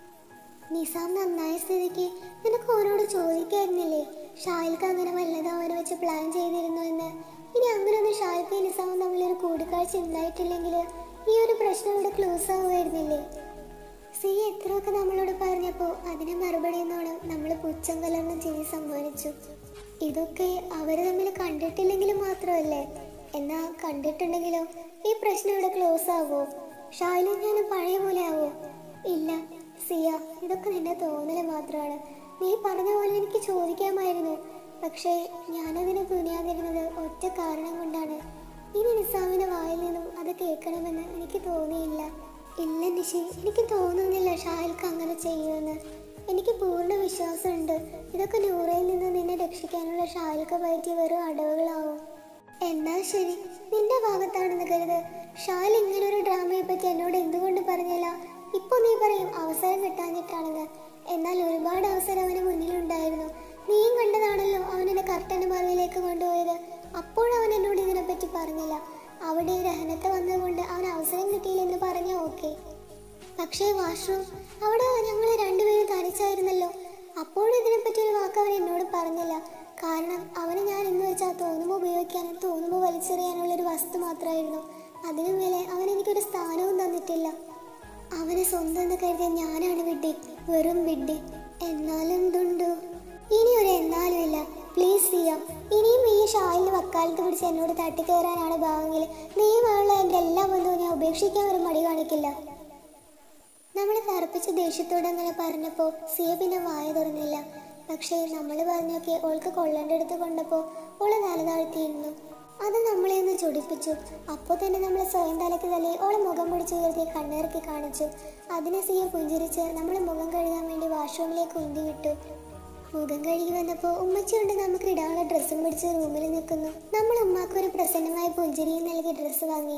നിസാം നന്നായ സ്ഥിതിക്ക് നിനക്ക് ഓരോട് ചോദിക്കായിരുന്നില്ലേ ഷായിൽക്ക് അങ്ങനെ വല്ലതും അവനെ വെച്ച് പ്ലാൻ ചെയ്തിരുന്നു എന്ന് ഇനി അങ്ങനെയൊന്നും ഷായിൽക്ക് നിസാമും തമ്മിലൊരു കൂടിക്കാഴ്ച ഉണ്ടായിട്ടില്ലെങ്കിൽ ഈ ഒരു പ്രശ്നം ഇവിടെ ക്ലോസ് ആവുമായിരുന്നില്ലേ സി എത്രയൊക്കെ നമ്മളോട് പറഞ്ഞപ്പോൾ അതിന് മറുപടി എന്നോണം നമ്മൾ പുച്ഛം കലർന്ന ചിരി സമ്മാനിച്ചു ഇതൊക്കെ അവർ തമ്മിൽ കണ്ടിട്ടില്ലെങ്കിലും മാത്രമല്ലേ എന്നാ കണ്ടിട്ടുണ്ടെങ്കിലോ ഈ പ്രശ്നം ഇവിടെ ക്ലോസ് ആവോ ഷായിലും ഞാനും പഴയ പോലെ ആവോ ഇല്ല സിയ ഇതൊക്കെ നിന്റെ തോന്നല് മാത്രമാണ് നീ പറഞ്ഞ പോലെ എനിക്ക് ചോദിക്കാമായിരുന്നു പക്ഷേ ഞാനതിന് തുനിയാതിരുന്നത് ഒറ്റ കാരണം കൊണ്ടാണ് ഇനി നിസാമിന്റെ വായിൽ നിന്നും അത് കേൾക്കണമെന്ന് എനിക്ക് തോന്നിയില്ല ഇല്ല നിഷി എനിക്ക് തോന്നുന്നില്ല ഷാഹിൽക്ക് അങ്ങനെ ചെയ്യുമെന്ന് എനിക്ക് പൂർണ്ണ വിശ്വാസമുണ്ട് ഇതൊക്കെ നൂറയിൽ നിന്ന് നിന്നെ രക്ഷിക്കാനുള്ള ഷാഹിൽക്ക് പറ്റിയ വെറും അടവുകളാവും എന്നാ ശരി നിന്റെ ഭാഗത്താണെന്ന് കരുത് ഷാൽ ഇങ്ങനെ ഒരു ഡ്രാമയെ പറ്റി എന്നോട് എന്തുകൊണ്ട് പറഞ്ഞില്ല ഇപ്പൊ നീ പറയും അവസരം കിട്ടാഞ്ഞിട്ടാണെന്ന് എന്നാൽ ഒരുപാട് അവസരം അവന് മുന്നിലുണ്ടായിരുന്നു നീയും കണ്ടതാണല്ലോ അവൻ എന്നെ കർട്ടന്റെ മറവിലേക്ക് കൊണ്ടുപോയത് അപ്പോഴവൻ എന്നോട് ഇതിനെപ്പറ്റി പറഞ്ഞില്ല അവിടെ രഹനത്തെ വന്നതുകൊണ്ട് അവൻ അവസരം കിട്ടിയില്ലെന്ന് പറഞ്ഞ ഓക്കെ പക്ഷേ വാഷ്റൂം അവിടെ ഞങ്ങൾ രണ്ടുപേരും തനിച്ചായിരുന്നല്ലോ അപ്പോഴും ഇതിനെപ്പറ്റി ഒരു വാക്ക് അവൻ എന്നോട് പറഞ്ഞില്ല കാരണം അവന് ഞാൻ എന്ന് വെച്ചാൽ തോന്നുമ്പോൾ ഉപയോഗിക്കാനും തോന്നുമ്പോൾ വലിച്ചെറിയാനുള്ള ഒരു വസ്തു മാത്രമായിരുന്നു അതിനു മേലെ അവൻ എനിക്കൊരു സ്ഥാനവും തന്നിട്ടില്ല അവനെ സ്വന്തം എന്ന് കരുതിയ ഞാനാണ് വിഡ്ഢി വെറും വിഡ്ഢി എന്നാലും എന്തുണ്ടോ ഇനി ഒരു എന്നാലും ഇല്ല പ്ലീസ് ചെയ്യാം ഇനിയും ഈ ഷാലിന് വക്കാലത്ത് പിടിച്ച് എന്നോട് തട്ടിക്കയറാനാണ് ഭാവമെങ്കിൽ നീയുമായുള്ള എൻ്റെ എല്ലാ ബന്ധവും ഞാൻ ഉപേക്ഷിക്കാൻ ഒരു മടി കാണിക്കില്ല നമ്മൾ തറപ്പിച്ച ദേഷ്യത്തോടെ അങ്ങനെ പറഞ്ഞപ്പോൾ സിയ പിന്നെ വായ തുറന്നില്ല പക്ഷേ നമ്മൾ പറഞ്ഞൊക്കെ ഓൾക്ക് കൊള്ളേണ്ടടുത്ത് കൊണ്ടപ്പോൾ ഓളെ തല താഴ്ത്തിയിരുന്നു അത് നമ്മളെ ഒന്ന് ചൊടിപ്പിച്ചു അപ്പോൾ തന്നെ നമ്മൾ സ്വയം തലക്ക് തലേ ഓളെ മുഖം പിടിച്ച് ഉയർത്തി കണ്ണിറക്കി കാണിച്ചു അതിനെ സിയ പുഞ്ചിരിച്ച് നമ്മൾ മുഖം കഴുകാൻ വേണ്ടി വാഷ്റൂമിലേക്ക് ഉന്തി വിട്ടു മുഖം കഴുകി വന്നപ്പോൾ ഉമ്മച്ചി കൊണ്ട് നമുക്ക് ഇടാനുള്ള ഡ്രസ്സും പിടിച്ച് റൂമിൽ നിൽക്കുന്നു നമ്മൾ ഉമ്മാക്ക് ഒരു പ്രസന്നമായ പുഞ്ചിരിയും നൽകി ഡ്രസ്സ് വാങ്ങി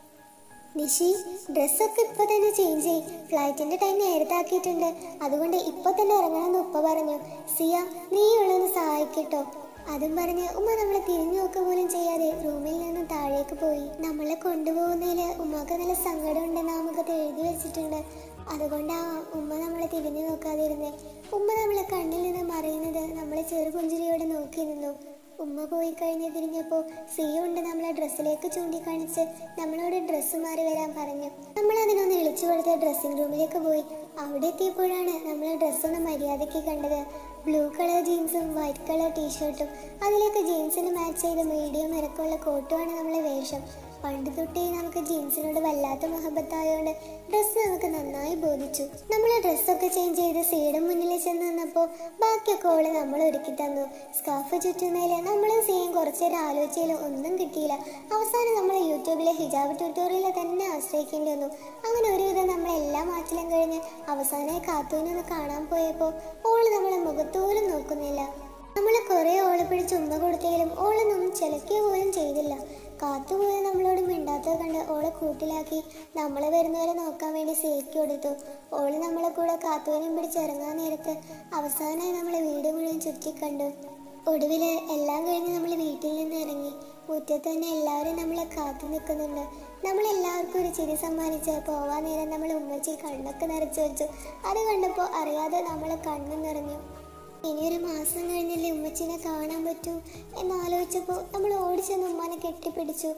നിഷി ഡ്രസ്സൊക്കെ ഇപ്പൊ തന്നെ ചേഞ്ച് ചെയ് ഫ്ലൈറ്റിന്റെ ടൈം നേരത്തെ ആക്കിയിട്ടുണ്ട് അതുകൊണ്ട് ഇപ്പൊ തന്നെ ഇറങ്ങണമെന്ന് ഉപ്പ പറഞ്ഞു സിയ നീ ഉള്ളൊന്ന് സഹായിക്കട്ടോ അതും പറഞ്ഞ് ഉമ്മ നമ്മളെ തിരിഞ്ഞു നോക്കുക പോലും ചെയ്യാതെ റൂമിൽ നിന്ന് താഴേക്ക് പോയി നമ്മളെ കൊണ്ടുപോകുന്നതിൽ ഉമ്മക്ക് നല്ല സങ്കടം ഉണ്ടെന്ന് ആ മുഖത്ത് എഴുതി വെച്ചിട്ടുണ്ട് അതുകൊണ്ടാ ഉമ്മ നമ്മളെ തിരിഞ്ഞു നോക്കാതിരുന്നേ ഉമ്മ നമ്മളെ കണ്ണിൽ നിന്ന് മറയുന്നത് നമ്മളെ ചെറുപുഞ്ചിരിയോടെ നോക്കി നിന്നു ഉമ്മ പോയി കഴിഞ്ഞ് തിരിഞ്ഞപ്പോൾ സിയുണ്ട് നമ്മളെ ഡ്രസ്സിലേക്ക് ചൂണ്ടിക്കാണിച്ച് നമ്മളോട് ഡ്രസ്സ് മാറി വരാൻ പറഞ്ഞു നമ്മൾ അതിനൊന്ന് വിളിച്ചു കൊടുത്ത് ഡ്രസ്സിംഗ് റൂമിലേക്ക് പോയി അവിടെ എത്തിയപ്പോഴാണ് നമ്മൾ ഡ്രസ്സൊന്ന് മര്യാദയ്ക്ക് കണ്ടത് ബ്ലൂ കളർ ജീൻസും വൈറ്റ് കളർ ടീഷർട്ടും അതിലേക്ക് ജീൻസിന് മാച്ച് ചെയ്ത മീഡിയം ഇറക്കമുള്ള കോട്ടുമാണ് നമ്മളെ വേഷം പണ്ട് തൊട്ടേ നമുക്ക് ജീൻസിനോട് വല്ലാത്ത മഹബത്തായോണ്ട് ഡ്രസ്സ് നമുക്ക് നന്നായി ബോധിച്ചു നമ്മൾ ഡ്രസ്സൊക്കെ ചേഞ്ച് ചെയ്ത് സീയുടെ മുന്നിൽ ചെന്ന് നിന്നപ്പോൾ ബാക്കിയൊക്കെ ഓള് നമ്മൾ ഒരുക്കി തന്നു സ്കാർഫ് ചുറ്റുന്നതിൽ നമ്മൾ സെയിം കുറച്ച് നേരം ആലോചിച്ചാലും ഒന്നും കിട്ടിയില്ല അവസാനം നമ്മൾ യൂട്യൂബിലെ ഹിജാബ് ട്യൂട്ടോറിയൽ തന്നെ ആശ്രയിക്കേണ്ടി വന്നു അങ്ങനെ ഒരുവിധം നമ്മൾ എല്ലാ മാറ്റിലും കഴിഞ്ഞ് അവസാനമായി കാത്തൂനൊന്ന് കാണാൻ പോയപ്പോൾ ഓള് നമ്മളെ മുഖത്തോലും നോക്കുന്നില്ല നമ്മൾ കുറെ ഓളെ പിടിച്ച് ഉമ്മ കൊടുത്തെങ്കിലും ഓളൊന്നും ചിലക്കുക പോലും ചെയ്തില്ല കാത്തുപോയ നമ്മളോട് മിണ്ടാത്തത് കണ്ട് ഓളെ കൂട്ടിലാക്കി നമ്മൾ വരുന്നവരെ നോക്കാൻ വേണ്ടി സേക്ക് കൊടുത്തു ഓള് നമ്മളെ കൂടെ കാത്തുവിനെയും പിടിച്ച് ഇറങ്ങാൻ നേരത്ത് അവസാനമായി നമ്മളെ വീട് മുഴുവൻ ചുറ്റിക്കണ്ടു ഒടുവിൽ എല്ലാം കഴിഞ്ഞ് നമ്മൾ വീട്ടിൽ നിന്ന് ഇറങ്ങി മുറ്റത്ത് തന്നെ എല്ലാവരും നമ്മളെ കാത്തു നിൽക്കുന്നുണ്ട് നമ്മൾ എല്ലാവർക്കും ഒരു ചിരി സമ്മാനിച്ച് പോവാൻ നേരം നമ്മൾ ഉമ്മച്ചി കണ്ണൊക്കെ നിറച്ചു വെച്ചു അത് കണ്ടപ്പോൾ അറിയാതെ നമ്മളെ കണ്ണു നിറഞ്ഞു ഇനിയൊരു മാസം കഴിഞ്ഞല്ലേ ഉമ്മച്ചിനെ കാണാൻ പറ്റൂ എന്നാലോചിച്ചപ്പോൾ നമ്മൾ ഓടിച്ചെന്ന് ഉമ്മാനെ കെട്ടിപ്പിടിച്ചു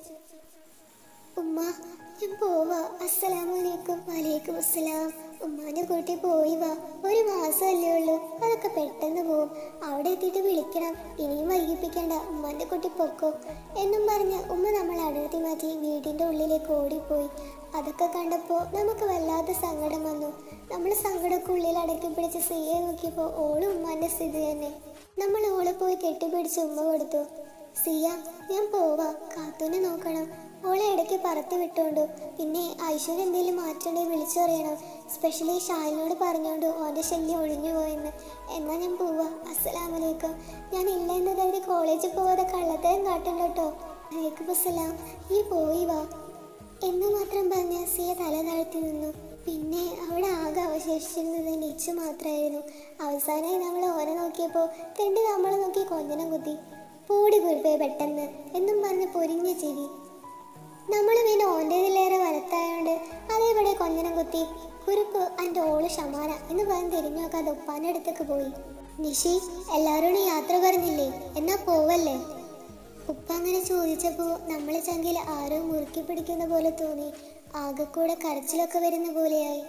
ഉമ്മ ഞാൻ പോവാ അസ്സലാമലൈക്കും വലൈക്കും അസ്സലാം ഉമ്മാന്റെ കൂട്ടി പോയി വാ ഒരു മാസമല്ലേ ഉള്ളൂ അതൊക്കെ പെട്ടെന്ന് പോവും അവിടെ എത്തിയിട്ട് വിളിക്കണം ഇനിയും വൈകിപ്പിക്കണ്ട ഉമ്മാന്റെ കുട്ടി പൊക്കോ എന്നും പറഞ്ഞ് ഉമ്മ നമ്മൾ അടർത്തി മാറ്റി വീടിന്റെ ഉള്ളിലേക്ക് ഓടിപ്പോയി അതൊക്കെ കണ്ടപ്പോൾ നമുക്ക് വല്ലാത്ത സങ്കടം വന്നു നമ്മൾ സങ്കടമൊക്കെ ഉള്ളിൽ അടക്കി പിടിച്ച് സിയെ നോക്കിയപ്പോൾ ഓളും ഉമ്മാന്റെ സ്ഥിതി തന്നെ നമ്മൾ ഓളെ പോയി കെട്ടിപ്പിടിച്ച് ഉമ്മ കൊടുത്തു സിയ ഞാൻ പോവാ കാത്തൂനെ നോക്കണം ഓളെ ഇടയ്ക്ക് പറത്തി വിട്ടോണ്ടു പിന്നെ ഐശ്വര്യ എന്തെങ്കിലും മാറ്റമുണ്ടെങ്കിൽ വിളിച്ചറിയണം സ്പെഷ്യലി ഷാലിനോട് പറഞ്ഞോണ്ടു ഓൻ്റെ ശല്യം ഒഴിഞ്ഞു പോയെന്ന് എന്നാ ഞാൻ പോവാ അസ്സലാമലൈക്കും ഞാൻ ഇല്ല എന്ന് കരുതി കോളേജിൽ പോവാതെ കള്ളത്തരം കാട്ടണ്ട കേട്ടോ വലൈക്കും അസ്സലാം നീ പോയി വാ എന്ന് മാത്രം പറഞ്ഞ സിയ തല താഴ്ത്തി നിന്നു പിന്നെ അവിടെ ആകെ അവശേഷിച്ചിരുന്നത് നിച്ച് മാത്രമായിരുന്നു അവസാനമായി നമ്മൾ ഓനെ നോക്കിയപ്പോൾ തെണ്ടി നമ്മളെ നോക്കി കൊഞ്ഞനം കുത്തി പൂടി കുരുപ്പേ പെട്ടെന്ന് എന്നും പറഞ്ഞ് പൊരിഞ്ഞ ചിരി നമ്മൾ പിന്നെ ഓൻ്റേതിലേറെ വലത്തായോണ്ട് അതേപടെ കൊഞ്ഞനം കുത്തി കുരുപ്പ് എൻ്റെ ഓള് ഷമാന എന്ന് പറഞ്ഞ് തിരിഞ്ഞു നോക്കാതെ ഉപ്പാൻ്റെ അടുത്തേക്ക് പോയി നിഷി എല്ലാവരോടും യാത്ര പറഞ്ഞില്ലേ എന്നാ പോവല്ലേ ഉപ്പ അങ്ങനെ ചോദിച്ചപ്പോൾ നമ്മളെ ചങ്കിൽ ആരോ മുറുക്കി പിടിക്കുന്ന പോലെ തോന്നി ആകെക്കൂടെ കരച്ചിലൊക്കെ വരുന്ന പോലെയായി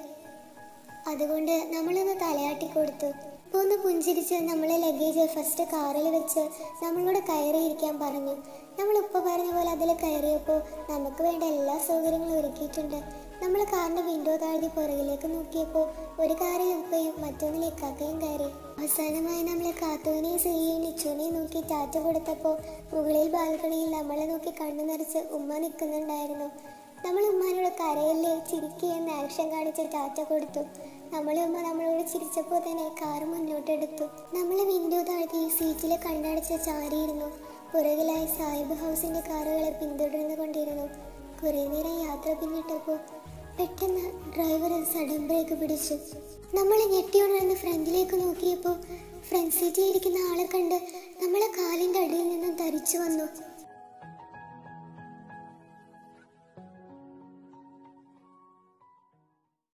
അതുകൊണ്ട് നമ്മളൊന്ന് തലയാട്ടി കൊടുത്തു ഉപ്പ ഒന്ന് പുഞ്ചിരിച്ച് നമ്മളെ ലഗേജ് ഫസ്റ്റ് കാറിൽ വെച്ച് നമ്മളോട് കയറിയിരിക്കാൻ പറഞ്ഞു നമ്മൾ ഉപ്പ പറഞ്ഞ പോലെ അതിൽ കയറിയപ്പോൾ നമുക്ക് വേണ്ട എല്ലാ സൗകര്യങ്ങളും ഒരുക്കിയിട്ടുണ്ട് നമ്മൾ കാറിന്റെ വിൻഡോ താഴ്ത്തി പുറകിലേക്ക് നോക്കിയപ്പോൾ ഒരു കാറിൽ ഉപ്പയും മറ്റൊന്നിൽ ഇക്കാക്കയും കയറി അവസാനമായി നമ്മളെ കാത്തുവിനെയും സിയെയും നിച്ചുവിനെയും നോക്കി ടാറ്റ കൊടുത്തപ്പോൾ മുകളിൽ ബാൽക്കണിയിൽ നമ്മളെ നോക്കി കണ്ണു നിറച്ച് ഉമ്മ നിൽക്കുന്നുണ്ടായിരുന്നു നമ്മൾ ഉമ്മാനോട് കരയല്ലേ ചിരിക്കുകയെന്ന് ആക്ഷൻ കാണിച്ച് ടാറ്റ കൊടുത്തു നമ്മളെ ഉമ്മ നമ്മളോട് ചിരിച്ചപ്പോൾ തന്നെ കാറ് മുന്നോട്ടെടുത്തു നമ്മൾ വിൻഡോ താഴ്ത്തി സീറ്റിലെ കണ്ണടച്ച് ചാരിയിരുന്നു പുറകിലായി സാഹിബ് ഹൗസിന്റെ കാറുകളെ പിന്തുടർന്നു കൊണ്ടിരുന്നു കുറേ നേരം യാത്ര പിന്നിട്ടപ്പോൾ പെട്ടെന്ന് ഡ്രൈവർ സഡൻ ബ്രേക്ക് പിടിച്ചു നമ്മൾ ഞെട്ടിയുണർന്ന് ഫ്രണ്ടിലേക്ക് നോക്കിയപ്പോൾ ഫ്രണ്ട് സീറ്റിൽ ഇരിക്കുന്ന ആളെ കണ്ട് നമ്മളെ കാലിൻ്റെ അടിയിൽ നിന്നും ധരിച്ചു വന്നു